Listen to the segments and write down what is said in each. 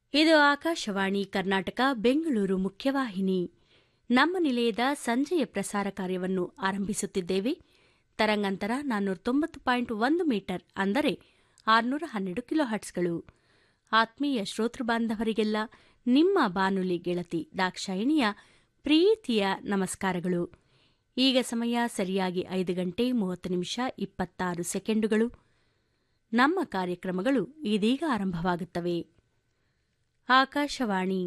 ಇದು ಆಕಾಶವಾಣಿ ಕರ್ನಾಟಕ ಬೆಂಗಳೂರು ಮುಖ್ಯವಾಹಿನಿ ನಮ್ಮ ನಿಲಯದ ಸಂಜೆಯ ಪ್ರಸಾರ ಕಾರ್ಯವನ್ನು ಆರಂಭಿಸುತ್ತಿದ್ದೇವೆ ತರಂಗಾಂತರ ನಾನ್ನೂರ ತೊಂಬತ್ತು ಪಾಯಿಂಟ್ ಒಂದು ಮೀಟರ್ ಅಂದರೆ ಆರುನೂರ ಹನ್ನೆರಡು ಕಿಲೋ ಹರ್ಟ್ಸ್ಗಳು ಆತ್ಮೀಯ ಶ್ರೋತೃ ಬಾಂಧವರಿಗೆಲ್ಲ ನಿಮ್ಮ ಬಾನುಲಿ ಗೆಳತಿ ದಾಕ್ಷಾಯಿಣಿಯ ಪ್ರೀತಿಯ ನಮಸ್ಕಾರಗಳು ಈಗ ಸಮಯ ಸರಿಯಾಗಿ ಐದು ಗಂಟೆ ಮೂವತ್ತು ನಿಮಿಷ ಇಪ್ಪತ್ತಾರು ಸೆಕೆಂಡುಗಳು ನಮ್ಮ ಕಾರ್ಯಕ್ರಮಗಳು ಇದೀಗ ಆರಂಭವಾಗುತ್ತವೆ ಆಕಾಶವಾಣಿ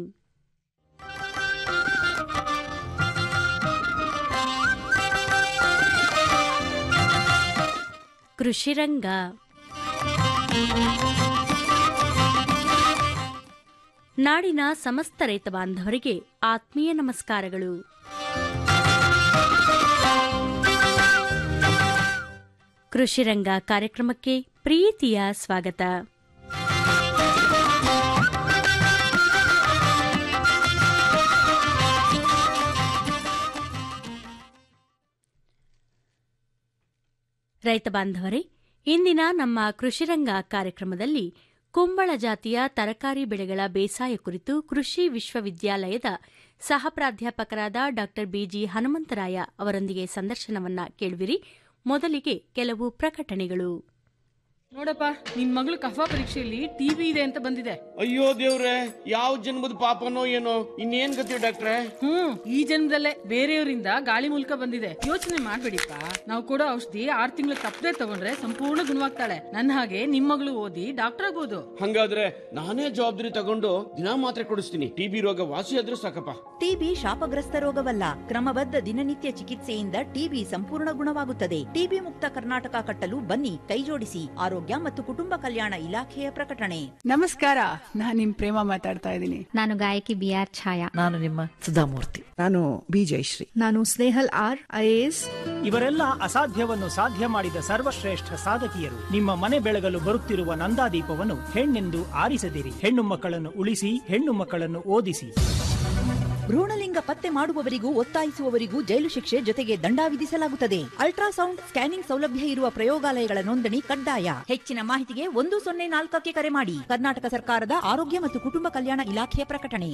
ಕೃಷಿರಂಗ ನಾಡಿನ ಸಮಸ್ತ ರೈತ ಬಾಂಧವರಿಗೆ ಆತ್ಮೀಯ ನಮಸ್ಕಾರಗಳು ಕೃಷಿರಂಗ ಕಾರ್ಯಕ್ರಮಕ್ಕೆ ಪ್ರೀತಿಯ ಸ್ವಾಗತ ರೈತ ಬಾಂಧವರೇ ಇಂದಿನ ನಮ್ಮ ಕೃಷಿರಂಗ ಕಾರ್ಯಕ್ರಮದಲ್ಲಿ ಕುಂಬಳ ಜಾತಿಯ ತರಕಾರಿ ಬೆಳೆಗಳ ಬೇಸಾಯ ಕುರಿತು ಕೃಷಿ ವಿಶ್ವವಿದ್ಯಾಲಯದ ಸಹ ಪ್ರಾಧ್ಯಾಪಕರಾದ ಡಾ ಬಿಜಿ ಹನುಮಂತರಾಯ ಅವರೊಂದಿಗೆ ಸಂದರ್ಶನವನ್ನ ಕೇಳುವಿರಿ ಮೊದಲಿಗೆ ಕೆಲವು ಪ್ರಕಟಣೆಗಳು ನೋಡಪ್ಪ ನಿನ್ ಮಗಳು ಕಫ ಪರೀಕ್ಷೆಯಲ್ಲಿ ಟಿವಿ ಇದೆ ಅಂತ ಬಂದಿದೆ ಅಯ್ಯೋ ದೇವ್ರೆ ಯಾವ ಜನ್ಮದ ಪಾಪನೋ ಏನೋ ಇನ್ನೇನ್ ಗತಿ ಡಾಕ್ಟ್ರೆ ಹ್ಮ್ ಈ ಜನ್ಮದಲ್ಲೇ ಬೇರೆಯವರಿಂದ ಗಾಳಿ ಮೂಲಕ ಬಂದಿದೆ ಯೋಚನೆ ಮಾಡ್ಬೇಡಿಪ್ಪ ನಾವು ಕೊಡೋ ಔಷಧಿ ಆರ್ ತಿಂಗಳು ತಪ್ಪದೆ ತಗೊಂಡ್ರೆ ಸಂಪೂರ್ಣ ಗುಣವಾಗ್ತಾಳೆ ನನ್ನ ಹಾಗೆ ನಿಮ್ ಮಗಳು ಓದಿ ಡಾಕ್ಟರ್ ಆಗ್ಬೋದು ಹಂಗಾದ್ರೆ ನಾನೇ ಜವಾಬ್ದಾರಿ ತಗೊಂಡು ದಿನಾ ಮಾತ್ರೆ ಕೊಡಿಸ್ತೀನಿ ಟಿಬಿ ರೋಗ ವಾಸಿ ಆದ್ರೂ ಸಾಕಪ್ಪ ಟಿಬಿ ಶಾಪಗ್ರಸ್ತ ರೋಗವಲ್ಲ ಕ್ರಮಬದ್ಧ ದಿನನಿತ್ಯ ಚಿಕಿತ್ಸೆಯಿಂದ ಟಿಬಿ ಸಂಪೂರ್ಣ ಗುಣವಾಗುತ್ತದೆ ಟಿಬಿ ಮುಕ್ತ ಕರ್ನಾಟಕ ಕಟ್ಟಲು ಬನ್ನಿ ಕೈಜೋಡಿಸಿ ಆರೋಗ್ಯ ಮತ್ತು ಕುಟುಂಬ ಕಲ್ಯಾಣ ಇಲಾಖೆಯ ಪ್ರಕಟಣೆ ನಮಸ್ಕಾರ ನಾನ್ ನಿಮ್ ಪ್ರೇಮ ಮಾತಾಡ್ತಾ ಇದ್ದೀನಿ ನಾನು ಗಾಯಕಿ ಬಿ ಆರ್ ಛಾಯಾ ನಾನು ನಿಮ್ಮ ಸುಧಾಮೂರ್ತಿ ನಾನು ಬಿ ಜಯಶ್ರೀ ನಾನು ಸ್ನೇಹಲ್ ಆರ್ ಐಎಎಸ್ ಇವರೆಲ್ಲ ಅಸಾಧ್ಯವನ್ನು ಸಾಧ್ಯ ಮಾಡಿದ ಸರ್ವಶ್ರೇಷ್ಠ ಸಾಧಕಿಯರು ನಿಮ್ಮ ಮನೆ ಬೆಳಗಲು ಬರುತ್ತಿರುವ ನಂದಾದೀಪವನ್ನು ಹೆಣ್ಣೆಂದು ಆರಿಸದಿರಿ ಹೆಣ್ಣು ಮಕ್ಕಳನ್ನು ಉಳಿಸಿ ಹೆಣ್ಣು ಮಕ್ಕಳನ್ನು ಓದಿಸಿ ಭ್ರೂಣಲಿಂಗ ಪತ್ತೆ ಮಾಡುವವರಿಗೂ ಒತ್ತಾಯಿಸುವವರಿಗೂ ಜೈಲು ಶಿಕ್ಷೆ ಜೊತೆಗೆ ದಂಡ ವಿಧಿಸಲಾಗುತ್ತದೆ ಅಲ್ಟ್ರಾಸೌಂಡ್ ಸ್ಕ್ಯಾನಿಂಗ್ ಸೌಲಭ್ಯ ಇರುವ ಪ್ರಯೋಗಾಲಯಗಳ ನೋಂದಣಿ ಕಡ್ಡಾಯ ಹೆಚ್ಚಿನ ಮಾಹಿತಿಗೆ ಒಂದು ಸೊನ್ನೆ ನಾಲ್ಕಕ್ಕೆ ಕರೆ ಮಾಡಿ ಕರ್ನಾಟಕ ಸರ್ಕಾರದ ಆರೋಗ್ಯ ಮತ್ತು ಕುಟುಂಬ ಕಲ್ಯಾಣ ಇಲಾಖೆಯ ಪ್ರಕಟಣೆ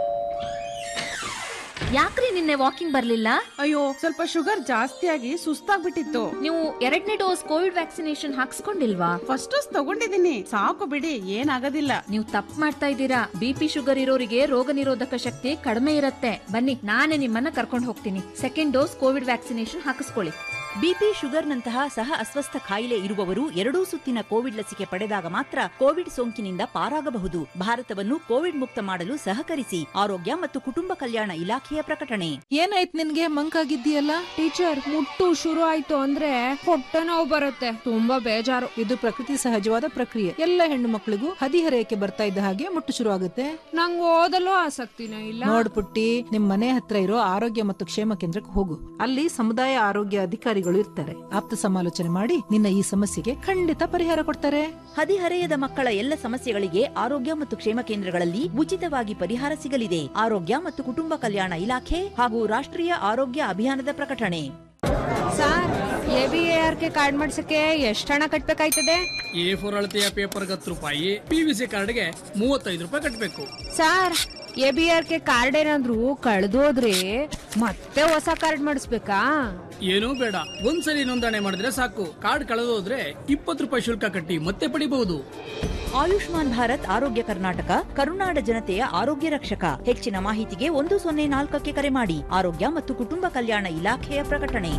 ಯಾಕ್ರಿ ನಿನ್ನೆ ವಾಕಿಂಗ್ ಬರ್ಲಿಲ್ಲ ಅಯ್ಯೋ ಸ್ವಲ್ಪ ಶುಗರ್ ಜಾಸ್ತಿ ಆಗಿ ಸುಸ್ತಾಗ್ಬಿಟ್ಟಿತ್ತು ನೀವು ಎರಡನೇ ಡೋಸ್ ಕೋವಿಡ್ ವ್ಯಾಕ್ಸಿನೇಷನ್ ಹಾಕ್ಸ್ಕೊಂಡಿಲ್ವಾ ಫಸ್ಟ್ ಡೋಸ್ ತಗೊಂಡಿದ್ದೀನಿ ಸಾಕು ಬಿಡಿ ಏನಾಗೋದಿಲ್ಲ ನೀವು ತಪ್ಪು ಮಾಡ್ತಾ ಇದ್ದೀರಾ ಬಿಪಿ ಶುಗರ್ ಇರೋರಿಗೆ ರೋಗ ನಿರೋಧಕ ಶಕ್ತಿ ಕಡಿಮೆ ಇರುತ್ತೆ ಬನ್ನಿ ನಾನೇ ನಿಮ್ಮನ್ನ ಕರ್ಕೊಂಡು ಹೋಗ್ತೀನಿ ಸೆಕೆಂಡ್ ಡೋಸ್ ಕೋವಿಡ್ ವ್ಯಾಕ್ಸಿನೇಷನ್ ಹಾಕಿಸ್ಕೊಳ್ಳಿ ಬಿಪಿ ಶುಗರ್ನಂತಹ ಸಹ ಅಸ್ವಸ್ಥ ಕಾಯಿಲೆ ಇರುವವರು ಎರಡೂ ಸುತ್ತಿನ ಕೋವಿಡ್ ಲಸಿಕೆ ಪಡೆದಾಗ ಮಾತ್ರ ಕೋವಿಡ್ ಸೋಂಕಿನಿಂದ ಪಾರಾಗಬಹುದು ಭಾರತವನ್ನು ಕೋವಿಡ್ ಮುಕ್ತ ಮಾಡಲು ಸಹಕರಿಸಿ ಆರೋಗ್ಯ ಮತ್ತು ಕುಟುಂಬ ಕಲ್ಯಾಣ ಇಲಾಖೆಯ ಪ್ರಕಟಣೆ ಏನಾಯ್ತು ನಿನ್ಗೆ ಮಂಕಾಗಿದ್ದೀಯಲ್ಲ ಟೀಚರ್ ಮುಟ್ಟು ಶುರು ಆಯ್ತು ಅಂದ್ರೆ ಹೊಟ್ಟೆ ನೋವು ಬರುತ್ತೆ ತುಂಬಾ ಬೇಜಾರು ಇದು ಪ್ರಕೃತಿ ಸಹಜವಾದ ಪ್ರಕ್ರಿಯೆ ಎಲ್ಲ ಹೆಣ್ಣು ಮಕ್ಕಳಿಗೂ ಹದಿಹರೆಯಕ್ಕೆ ಬರ್ತಾ ಇದ್ದ ಹಾಗೆ ಮುಟ್ಟು ಶುರು ಆಗುತ್ತೆ ನಂಗೆ ಓದಲು ಆಸಕ್ತಿನೇ ಇಲ್ಲ ನೋಡ್ ಪುಟ್ಟಿ ನಿಮ್ ಮನೆ ಹತ್ರ ಇರೋ ಆರೋಗ್ಯ ಮತ್ತು ಕ್ಷೇಮ ಕೇಂದ್ರಕ್ಕೆ ಹೋಗು ಅಲ್ಲಿ ಸಮುದಾಯ ಆರೋಗ್ಯ ಅಧಿಕಾರಿಗಳು ಇರ್ತಾರೆ ಆಪ್ತ ಸಮಾಲೋಚನೆ ಮಾಡಿ ನಿನ್ನ ಈ ಸಮಸ್ಯೆಗೆ ಖಂಡಿತ ಪರಿಹಾರ ಕೊಡ್ತಾರೆ ಹದಿಹರೆಯದ ಮಕ್ಕಳ ಎಲ್ಲ ಸಮಸ್ಯೆಗಳಿಗೆ ಆರೋಗ್ಯ ಮತ್ತು ಕ್ಷೇಮ ಕೇಂದ್ರಗಳಲ್ಲಿ ಉಚಿತವಾಗಿ ಪರಿಹಾರ ಸಿಗಲಿದೆ ಆರೋಗ್ಯ ಮತ್ತು ಕುಟುಂಬ ಕಲ್ಯಾಣ ಇಲಾಖೆ ಹಾಗೂ ರಾಷ್ಟ್ರೀಯ ಆರೋಗ್ಯ ಅಭಿಯಾನದ ಪ್ರಕಟಣೆ sir A B A R K card ಮಾಡ್ಸಕ್ಕೆ ಎಷ್ಟು ಹಣ ಕಟ್ಬೇಕಾಯ್ತದೆ ಎ ಫೋರ್ ಅಳತೆಯ ಪೇಪರ್ಗೆ ಹತ್ತು ರೂಪಾಯಿ ಪಿ ವಿ ಸಿ ಕಾರ್ಡ್ಗೆ ಮೂವತ್ತೈದು ರೂಪಾಯಿ ಕಟ್ಟಬೇಕು sir A B R K card ಏನಾದ್ರು ಕಳ್ದೋದ್ರೆ ಮತ್ತೆ ಹೊಸ ಕಾರ್ಡ್ ಮಾಡಿಸ್ಬೇಕಾ ಏನೂ ಬೇಡ ಒಂದ್ಸಲಿ ನೋಂದಣಿ ಮಾಡಿದ್ರೆ ಸಾಕು ಕಾರ್ಡ್ ಕಳೆದೋದ್ರೆ ಇಪ್ಪತ್ತು ರೂಪಾಯಿ ಶುಲ್ಕ ಕಟ್ಟಿ ಮತ್ತೆ ಪಡಿಬಹುದು ಆಯುಷ್ಮಾನ್ ಭಾರತ್ ಆರೋಗ್ಯ ಕರ್ನಾಟಕ ಕರುನಾಡ ಜನತೆಯ ಆರೋಗ್ಯ ರಕ್ಷಕ ಹೆಚ್ಚಿನ ಮಾಹಿತಿಗೆ ಒಂದು ಸೊನ್ನೆ ನಾಲ್ಕಕ್ಕೆ ಕರೆ ಮಾಡಿ ಆರೋಗ್ಯ ಮತ್ತು ಕುಟುಂಬ ಕಲ್ಯಾಣ ಇಲಾಖೆಯ ಪ್ರಕಟಣೆ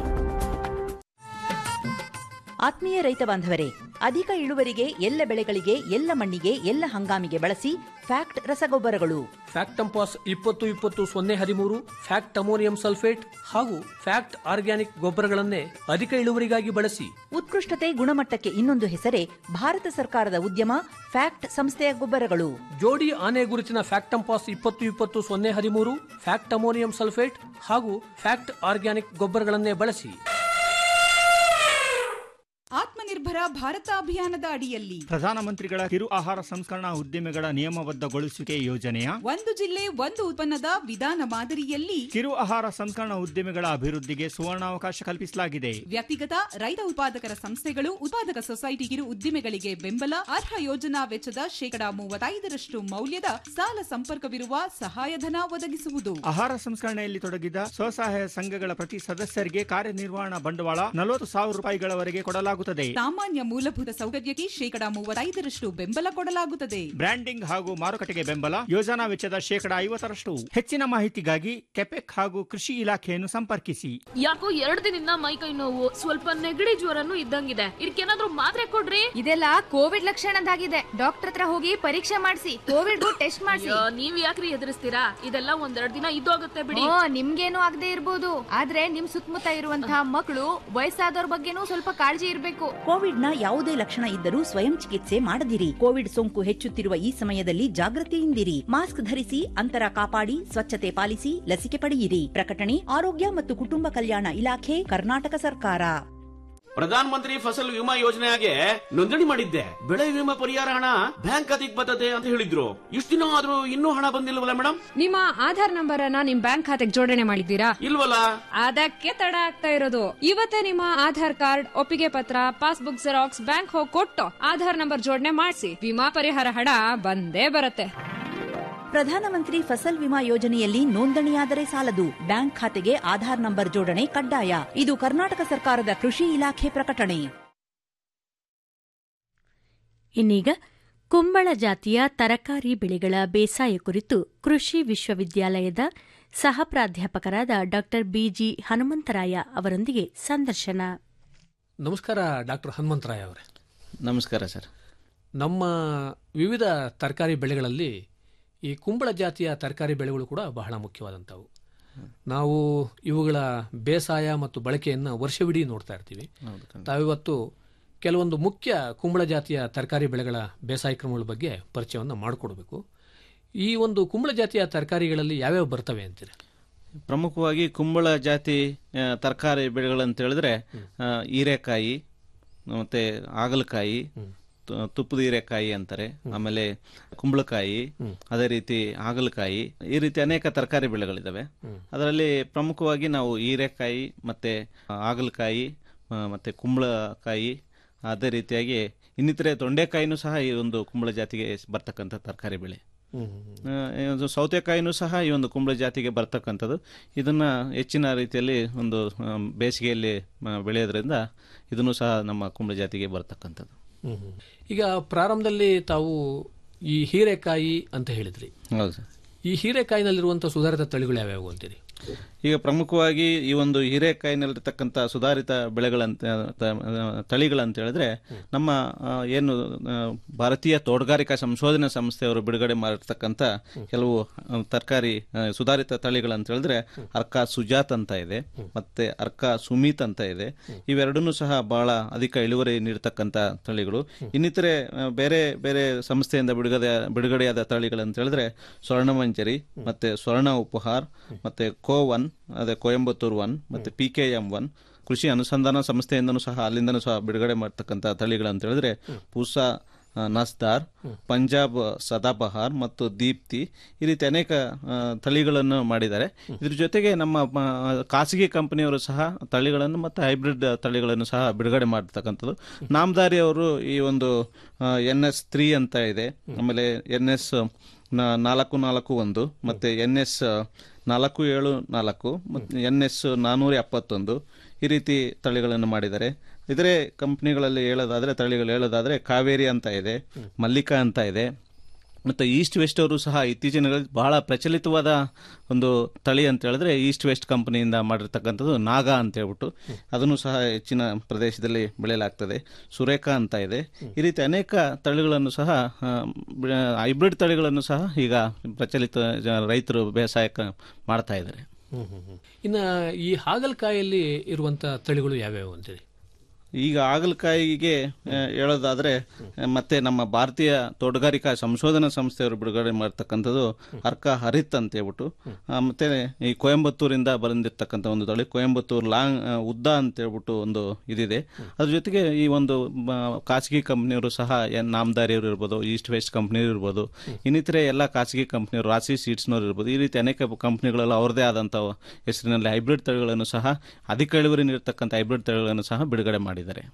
ಆತ್ಮೀಯ ರೈತ ಬಾಂಧವರೇ ಅಧಿಕ ಇಳುವರಿಗೆ ಎಲ್ಲ ಬೆಳೆಗಳಿಗೆ ಎಲ್ಲ ಮಣ್ಣಿಗೆ ಎಲ್ಲ ಹಂಗಾಮಿಗೆ ಬಳಸಿ ಫ್ಯಾಕ್ಟ್ ರಸಗೊಬ್ಬರಗಳು ಫ್ಯಾಕ್ಟಂಪಾಸ್ ಇಪ್ಪತ್ತು ಇಪ್ಪತ್ತು ಸೊನ್ನೆ ಹದಿಮೂರು ಫ್ಯಾಕ್ಟ್ ಅಮೋನಿಯಂ ಸಲ್ಫೇಟ್ ಹಾಗೂ ಫ್ಯಾಕ್ಟ್ ಆರ್ಗ್ಯಾನಿಕ್ ಗೊಬ್ಬರಗಳನ್ನೇ ಅಧಿಕ ಇಳುವರಿಗಾಗಿ ಬಳಸಿ ಉತ್ಕೃಷ್ಟತೆ ಗುಣಮಟ್ಟಕ್ಕೆ ಇನ್ನೊಂದು ಹೆಸರೇ ಭಾರತ ಸರ್ಕಾರದ ಉದ್ಯಮ ಫ್ಯಾಕ್ಟ್ ಸಂಸ್ಥೆಯ ಗೊಬ್ಬರಗಳು ಜೋಡಿ ಆನೆ ಗುರುತಿನ ಫ್ಯಾಕ್ಟಂಪಾಸ್ ಇಪ್ಪತ್ತು ಇಪ್ಪತ್ತು ಸೊನ್ನೆ ಹದಿಮೂರು ಫ್ಯಾಕ್ಟ್ ಅಮೋನಿಯಂ ಸಲ್ಫೇಟ್ ಹಾಗೂ ಫ್ಯಾಕ್ಟ್ ಆರ್ಗ್ಯಾನಿಕ್ ಗೊಬ್ಬರಗಳನ್ನೇ ಬಳಸಿ ಆತ್ಮನಿರ್ಭರ ಆತ್ಮನಿರ್ಭರ ಭಾರತ ಅಭಿಯಾನದ ಅಡಿಯಲ್ಲಿ ಪ್ರಧಾನಮಂತ್ರಿಗಳ ಕಿರು ಆಹಾರ ಸಂಸ್ಕರಣಾ ಉದ್ದಿಮೆಗಳ ನಿಯಮಬದ್ಧಗೊಳಿಸುವಿಕೆ ಯೋಜನೆಯ ಒಂದು ಜಿಲ್ಲೆ ಒಂದು ಉತ್ಪನ್ನದ ವಿಧಾನ ಮಾದರಿಯಲ್ಲಿ ಕಿರು ಆಹಾರ ಸಂಸ್ಕರಣಾ ಉದ್ದಿಮೆಗಳ ಅಭಿವೃದ್ಧಿಗೆ ಸುವರ್ಣಾವಕಾಶ ಕಲ್ಪಿಸಲಾಗಿದೆ ವ್ಯಕ್ತಿಗತ ರೈತ ಉತ್ಪಾದಕರ ಸಂಸ್ಥೆಗಳು ಉತ್ಪಾದಕ ಸೊಸೈಟಿ ಕಿರು ಉದ್ದಿಮೆಗಳಿಗೆ ಬೆಂಬಲ ಅರ್ಹ ಯೋಜನಾ ವೆಚ್ಚದ ಶೇಕಡಾ ಮೂವತ್ತೈದರಷ್ಟು ಮೌಲ್ಯದ ಸಾಲ ಸಂಪರ್ಕವಿರುವ ಸಹಾಯಧನ ಒದಗಿಸುವುದು ಆಹಾರ ಸಂಸ್ಕರಣೆಯಲ್ಲಿ ತೊಡಗಿದ ಸ್ವಸಹಾಯ ಸಂಘಗಳ ಪ್ರತಿ ಸದಸ್ಯರಿಗೆ ಕಾರ್ಯನಿರ್ವಹಣಾ ಬಂಡವಾಳ ನಲವತ್ತು ಸಾವಿರ ರೂಪಾಯಿಗಳವರೆಗೆ ಕೊಡಲಾಗುತ್ತದೆ ಸಾಮಾನ್ಯ ಮೂಲಭೂತ ಸೌಕರ್ಯಕ್ಕೆ ಶೇಕಡಾ ಮೂವತ್ತೈದರಷ್ಟು ಬೆಂಬಲ ಕೊಡಲಾಗುತ್ತದೆ ಬ್ರ್ಯಾಂಡಿಂಗ್ ಹಾಗೂ ಮಾರುಕಟ್ಟೆಗೆ ಬೆಂಬಲ ಯೋಜನಾ ವೆಚ್ಚದ ಶೇಕಡಾ ಐವತ್ತರಷ್ಟು ಹೆಚ್ಚಿನ ಮಾಹಿತಿಗಾಗಿ ಕೆಪೆಕ್ ಹಾಗೂ ಕೃಷಿ ಇಲಾಖೆಯನ್ನು ಸಂಪರ್ಕಿಸಿ ಯಾಕೋ ಎರಡ್ ದಿನದಿಂದ ಮೈ ಕೈ ನೋವು ಸ್ವಲ್ಪ ನೆಗಡಿ ಜ್ವರನು ಇದ್ದಂಗಿದೆ ಇದಕ್ಕೇನಾದ್ರೂ ಮಾತ್ರೆ ಕೊಡ್ರಿ ಇದೆಲ್ಲ ಕೋವಿಡ್ ಲಕ್ಷಣದಾಗಿದೆ ಡಾಕ್ಟರ್ ಹತ್ರ ಹೋಗಿ ಪರೀಕ್ಷೆ ಮಾಡಿಸಿ ಕೋವಿಡ್ ಟೆಸ್ಟ್ ಮಾಡಿಸಿ ಅಯ್ಯೋ, ನೀವ್ ಯಾಕ್ರಿ ಎದುರಿಸ್ತೀರಾ ಇದೆಲ್ಲ ಒಂದೆರಡ್ ದಿನ ಇದ್ದೋಗುತ್ತೆ ಬಿಡಿ ಓ ನಿಮ್ಗೇನು ಆಗದೆ ಇರ್ಬೋದು ಆದ್ರೆ ನಿಮ್ ಸುತ್ತಮುತ್ತ ಇರುವಂತಹ ಮಕ್ಕಳು ವಯಸ್ಸಾದವ್ರ ಬಗ್ಗೆನೂ ಸ್ವಲ್ಪ ಕಾಳಜಿ ಇರ್ಬೇಕು ಕೋವಿಡ್ನ ಯಾವುದೇ ಲಕ್ಷಣ ಇದ್ದರೂ ಸ್ವಯಂ ಚಿಕಿತ್ಸೆ ಮಾಡದಿರಿ ಕೋವಿಡ್ ಸೋಂಕು ಹೆಚ್ಚುತ್ತಿರುವ ಈ ಸಮಯದಲ್ಲಿ ಜಾಗೃತಿಯಿಂದಿರಿ ಮಾಸ್ಕ್ ಧರಿಸಿ ಅಂತರ ಕಾಪಾಡಿ ಸ್ವಚ್ಛತೆ ಪಾಲಿಸಿ ಲಸಿಕೆ ಪಡೆಯಿರಿ ಪ್ರಕಟಣೆ ಆರೋಗ್ಯ ಮತ್ತು ಕುಟುಂಬ ಕಲ್ಯಾಣ ಇಲಾಖೆ ಕರ್ನಾಟಕ ಸರ್ಕಾರ ಪ್ರಧಾನ ಮಂತ್ರಿ ಫಸಲ್ ವಿಮಾ ಯೋಜನೆಗೆ ನೋಂದಣಿ ಮಾಡಿದ್ದೆ ಬೆಳೆ ವಿಮಾ ಪರಿಹಾರ ಹಣ ಬ್ಯಾಂಕ್ ಖಾತೆಗೆ ಬರ್ತದೆ ಅಂತ ಹೇಳಿದ್ರು ಇಷ್ಟು ದಿನ ಆದ್ರೂ ಇನ್ನೂ ಹಣ ಬಂದಿಲ್ವಲ್ಲ ಮೇಡಮ್ ನಿಮ್ಮ ಆಧಾರ್ ನಂಬರ್ ಅನ್ನ ನಿಮ್ ಬ್ಯಾಂಕ್ ಖಾತೆಗೆ ಜೋಡಣೆ ಮಾಡಿದ್ದೀರಾ ಇಲ್ವಲ್ಲ ಅದಕ್ಕೆ ತಡ ಆಗ್ತಾ ಇರೋದು ಇವತ್ತೇ ನಿಮ್ಮ ಆಧಾರ್ ಕಾರ್ಡ್ ಒಪ್ಪಿಗೆ ಪತ್ರ ಪಾಸ್ಬುಕ್ ಜೆರಾಕ್ಸ್ ಬ್ಯಾಂಕ್ ಹೋಗಿ ಕೊಟ್ಟು ಆಧಾರ್ ನಂಬರ್ ಜೋಡಣೆ ಮಾಡಿಸಿ ವಿಮಾ ಪರಿಹಾರ ಹಣ ಬಂದೇ ಬರುತ್ತೆ ಪ್ರಧಾನಮಂತ್ರಿ ಫಸಲ್ ವಿಮಾ ಯೋಜನೆಯಲ್ಲಿ ನೋಂದಣಿಯಾದರೆ ಸಾಲದು ಬ್ಯಾಂಕ್ ಖಾತೆಗೆ ಆಧಾರ್ ನಂಬರ್ ಜೋಡಣೆ ಕಡ್ಡಾಯ ಇದು ಕರ್ನಾಟಕ ಸರ್ಕಾರದ ಕೃಷಿ ಇಲಾಖೆ ಪ್ರಕಟಣೆ ಇನ್ನೀಗ ಕುಂಬಳ ಜಾತಿಯ ತರಕಾರಿ ಬೆಳೆಗಳ ಬೇಸಾಯ ಕುರಿತು ಕೃಷಿ ವಿಶ್ವವಿದ್ಯಾಲಯದ ಸಹ ಪ್ರಾಧ್ಯಾಪಕರಾದ ಡಾ ಬಿಜಿ ಹನುಮಂತರಾಯ ಅವರೊಂದಿಗೆ ಸಂದರ್ಶನ ನಮಸ್ಕಾರ ಡಾಕ್ಟರ್ ಹನುಮಂತರಾಯ ಅವರೇ ನಮಸ್ಕಾರ ಸರ್ ನಮ್ಮ ವಿವಿಧ ತರಕಾರಿ ಬೆಳೆಗಳಲ್ಲಿ ಈ ಕುಂಬಳ ಜಾತಿಯ ತರಕಾರಿ ಬೆಳೆಗಳು ಕೂಡ ಬಹಳ ಮುಖ್ಯವಾದಂಥವು ನಾವು ಇವುಗಳ ಬೇಸಾಯ ಮತ್ತು ಬಳಕೆಯನ್ನು ವರ್ಷವಿಡೀ ನೋಡ್ತಾ ಇರ್ತೀವಿ ತಾವಿವತ್ತು ಕೆಲವೊಂದು ಮುಖ್ಯ ಕುಂಬಳ ಜಾತಿಯ ತರಕಾರಿ ಬೆಳೆಗಳ ಬೇಸಾಯ ಕ್ರಮಗಳ ಬಗ್ಗೆ ಪರಿಚಯವನ್ನು ಮಾಡಿಕೊಡ್ಬೇಕು ಈ ಒಂದು ಕುಂಬಳ ಜಾತಿಯ ತರಕಾರಿಗಳಲ್ಲಿ ಯಾವ್ಯಾವ ಬರ್ತವೆ ಅಂತೀರಿ ಪ್ರಮುಖವಾಗಿ ಕುಂಬಳ ಜಾತಿ ಆ, ತರಕಾರಿ ಬೆಳೆಗಳಂತ ಹೇಳಿದ್ರೆ ಆ, ಹೀರೆಕಾಯಿ ಮತ್ತೆ ಹಾಗಲಕಾಯಿ ತು- ತುಪ್ಪದ ಹೀರೆಕಾಯಿ ಅಂತಾರೆ ಆಮೇಲೆ ಕುಂಬಳಕಾಯಿ ಅದೇ ರೀತಿ ಹಾಗಲಕಾಯಿ ಈ ರೀತಿ ಅನೇಕ ತರಕಾರಿ ಬೆಳೆಗಳಿದಾವೆ ಅದರಲ್ಲಿ ಪ್ರಮುಖವಾಗಿ ನಾವು ಹೀರೆಕಾಯಿ ಮತ್ತೆ ಆ, ಹಾಗಲಕಾಯಿ ಆ, ಮತ್ತೆ ಕುಂಬಳಕಾಯಿ ಅದೇ ರೀತಿಯಾಗಿ ಇನ್ನಿತರೆ ತೊಂಡೆಕಾಯಿನೂ ಸಹ ಈ ಒಂದು ಕುಂಬಳ ಜಾತಿಗೆ ಬರ್ತಕ್ಕಂಥ ತರಕಾರಿ ಬೆಳೆ ಆ, ಇದು ಸೌತೆಕಾಯಿನೂ ಸಹ ಈ ಒಂದು ಕುಂಬಳ ಜಾತಿಗೆ ಬರ್ತಕ್ಕಂಥದ್ದು ಇದನ್ನ ಹೆಚ್ಚಿನ ರೀತಿಯಲ್ಲಿ ಒಂದು ಆ, ಬೇಸಿಗೆಯಲ್ಲಿ ಆ, ಬೆಳೆಯೋದ್ರಿಂದ ಇದನ್ನು ಸಹ ನಮ್ಮ ಕುಂಬಳ ಜಾತಿಗೆ ಬರ್ತಕ್ಕಂಥದ್ದು ಈಗ ಪ್ರಾರಂಭದಲ್ಲಿ ತಾವು ಈ ಹೀರೆಕಾಯಿ ಅಂತ ಹೇಳಿದ್ರಿ ಹೌದು ಸರ್ ಈ ಹೀರೆಕಾಯಿನಲ್ಲಿರುವಂಥ ಸುಧಾರಿತ ತಳಿಗಳು ಯಾವ್ಯಾವು ಅಂತೀರಿ ಈಗ ಪ್ರಮುಖವಾಗಿ ಈ ಒಂದು ಹೀರೆಕಾಯಿನಲ್ಲಿರ್ತಕ್ಕಂಥ ಸುಧಾರಿತ ಬೆಳೆಗಳಂತ ತ- ತಳಿಗಳಂತ ಹೇಳಿದ್ರೆ ನಮ್ಮ ಆ, ಏನು ಆ, ಭಾರತೀಯ ತೋಟಗಾರಿಕಾ ಸಂಶೋಧನಾ ಸಂಸ್ಥೆಯವರು ಬಿಡುಗಡೆ ಮಾಡಿರ್ತಕ್ಕಂಥ ಕೆಲವು ಆ, ತರಕಾರಿ ಆ, ಸುಧಾರಿತ ತಳಿಗಳಂತ ಹೇಳಿದ್ರೆ ಅರ್ಕ ಸುಜಾತ್ ಅಂತ ಇದೆ ಮತ್ತೆ ಅರ್ಕ ಸುಮಿತ್ ಅಂತ ಇದೆ ಇವೆರಡನ್ನೂ ಸಹ ಬಹಳ ಅಧಿಕ ಇಳುವರಿ ನೀಡತಕ್ಕಂಥ ತಳಿಗಳು ಇನ್ನಿತರೆ ಆ, ಬೇರೆ ಬೇರೆ ಸಂಸ್ಥೆಯಿಂದ ಬಿಡುಗಡೆ ಬಿಡುಗಡೆಯಾದ ತಳಿಗಳಂತ ಹೇಳಿದ್ರೆ ಸ್ವರ್ಣಮಂಜರಿ ಮತ್ತೆ ಸ್ವರ್ಣ ಉಪಹಾರ್ ಮತ್ತೆ ಕೋ ಒನ್ ಅದೇ ಕೊಯಂಬತ್ತೂರ್ ಒನ್ ಮತ್ತೆ ಪಿ ಕೆ ಎಂ ಒನ್ ಕೃಷಿ ಅನುಸಂಧಾನ ಸಂಸ್ಥೆಯಿಂದನೂ ಸಹ ಅಲ್ಲಿಂದನೂ ಸಹ ಬಿಡುಗಡೆ ಮಾಡ್ತಕ್ಕಂಥ ತಳಿಗಳಂತ ಹೇಳಿದ್ರೆ ಪೂಸಾ ಆ, ನಸ್ದಾರ್ ಪಂಜಾಬ್ ಸದಾಬಹಾರ್ ಮತ್ತು ದೀಪ್ತಿ ಈ ರೀತಿ ಅನೇಕ ಆ, ತಳಿಗಳನ್ನು ಮಾಡಿದ್ದಾರೆ ಇದ್ರ ಜೊತೆಗೆ ನಮ್ಮ ಆ, ಖಾಸಗಿ ಕಂಪನಿಯವರು ಸಹ ತಳಿಗಳನ್ನು ಮತ್ತು ಹೈಬ್ರಿಡ್ ತಳಿಗಳನ್ನು ಸಹ ಬಿಡುಗಡೆ ಮಾಡ್ತಕ್ಕಂಥದ್ದು ನಾಮದಾರಿ ಅವರು ಈ ಒಂದು ಎನ್ ಎಸ್ ತ್ರೀ ಅಂತ ಇದೆ ಆಮೇಲೆ ಎನ್ ಎಸ್ ನಾಲ್ಕು ನಾಲ್ಕು ಒಂದು ಮತ್ತೆ ಎನ್ ಎಸ್ ನಾಲ್ಕು ಏಳು ನಾಲ್ಕು ಮತ್ತು ಎನ್ ಎಸ್ ನಾನ್ನೂರ ಎಪ್ಪತ್ತೊಂದು ಈ ರೀತಿ ತಳಿಗಳನ್ನು ಮಾಡಿದ್ದಾರೆ ಇದರೇ ಕಂಪ್ನಿಗಳಲ್ಲಿ ಹೇಳೋದಾದ್ರೆ ತಳಿಗಳು ಹೇಳೋದಾದ್ರೆ ಕಾವೇರಿ ಅಂತ ಇದೆ ಮಲ್ಲಿಕಾ ಅಂತ ಇದೆ ಮತ್ತು ಈಸ್ಟ್ ವೆಸ್ಟ್ ಅವರು ಸಹ ಇತ್ತೀಚಿನ ದಿನಗಳಲ್ಲಿ ಬಹಳ ಪ್ರಚಲಿತವಾದ ಒಂದು ತಳಿ ಅಂತ ಹೇಳಿದ್ರೆ ಈಸ್ಟ್ ವೆಸ್ಟ್ ಕಂಪನಿಯಿಂದ ಮಾಡಿರ್ತಕ್ಕಂಥದ್ದು ನಾಗ ಅಂತ ಹೇಳ್ಬಿಟ್ಟು ಅದನ್ನು ಸಹ ಹೆಚ್ಚಿನ ಪ್ರದೇಶದಲ್ಲಿ ಬೆಳೆಯಲಾಗ್ತದೆ ಸುರೇಖ ಅಂತ ಇದೆ ಈ ರೀತಿ ಅನೇಕ ತಳಿಗಳನ್ನು ಸಹ ಆ, ಬೆ- ಹೈಬ್ರಿಡ್ ತಳಿಗಳನ್ನು ಸಹ ಈಗ ಪ್ರಚಲಿತ ಜ- ರೈತರು ಬೇಸಾಯಕ್ಕೆ ಮಾಡ್ತಾ ಇದ್ದಾರೆ ಇನ್ನು ಈ ಹಾಗಲಕಾಯಲ್ಲಿ ಇರುವಂಥ ತಳಿಗಳು ಯಾವ್ಯಾವು ಅಂತೀರಿ ಈಗ ಹಾಗಲಕಾಯಿಗೆ ಆ, ಹೇಳೋದಾದ್ರೆ ಆ, ಮತ್ತೆ ನಮ್ಮ ಭಾರತೀಯ ತೋಟಗಾರಿಕಾ ಸಂಶೋಧನಾ ಸಂಸ್ಥೆಯವರು ಬಿಡುಗಡೆ ಮಾಡ್ತಕ್ಕಂಥದ್ದು ಅರ್ಕ ಹರಿತ್ ಅಂತ ಹೇಳ್ಬಿಟ್ಟು ಆ, ಮತ್ತೆ ಈ ಕೊಯಂಬತ್ತೂರಿಂದ ಬಂದಿರ್ತಕ್ಕಂಥ ಒಂದು ತಳಿ ಕೊಯಂಬತ್ತೂರು ಲಾಂಗ್ ಆ, ಉದ್ದ ಅಂತ ಹೇಳ್ಬಿಟ್ಟು ಒಂದು ಇದಿದೆ ಅದ್ರ ಜೊತೆಗೆ ಈ ಒಂದು ಮ, ಖಾಸಗಿ ಕಂಪ್ನಿಯವರು ಸಹ ಏನ್ ನಾಮದಾರಿಯವರು ಇರ್ಬೋದು ಈಸ್ಟ್ ವೆಸ್ಟ್ ಕಂಪ್ನಿಯವರು ಇರ್ಬೋದು ಇನ್ನಿತರೆ ಎಲ್ಲ ಖಾಸಗಿ ಕಂಪ್ನಿಯವರು ರಾಸಿ ಸೀಡ್ಸ್ನವ್ರು ಇರ್ಬೋದು ಈ ರೀತಿ ಅನೇಕ ಕಂಪ್ನಿಗಳೆಲ್ಲ ಅವ್ರದೇ ಆದಂಥ ಹೆಸರಿನಲ್ಲಿ ಹೈಬ್ರಿಡ್ ತಳಿಗಳನ್ನು ಸಹ ಅಧಿಕ ಇಳುವರಿ ನೀಡತಕ್ಕಂಥ ಹೈಬ್ರಿಡ್ ತಳಿಗಳನ್ನು ಸಹ ಬಿಡುಗಡೆ ಮಾಡಿದ್ದಾರೆ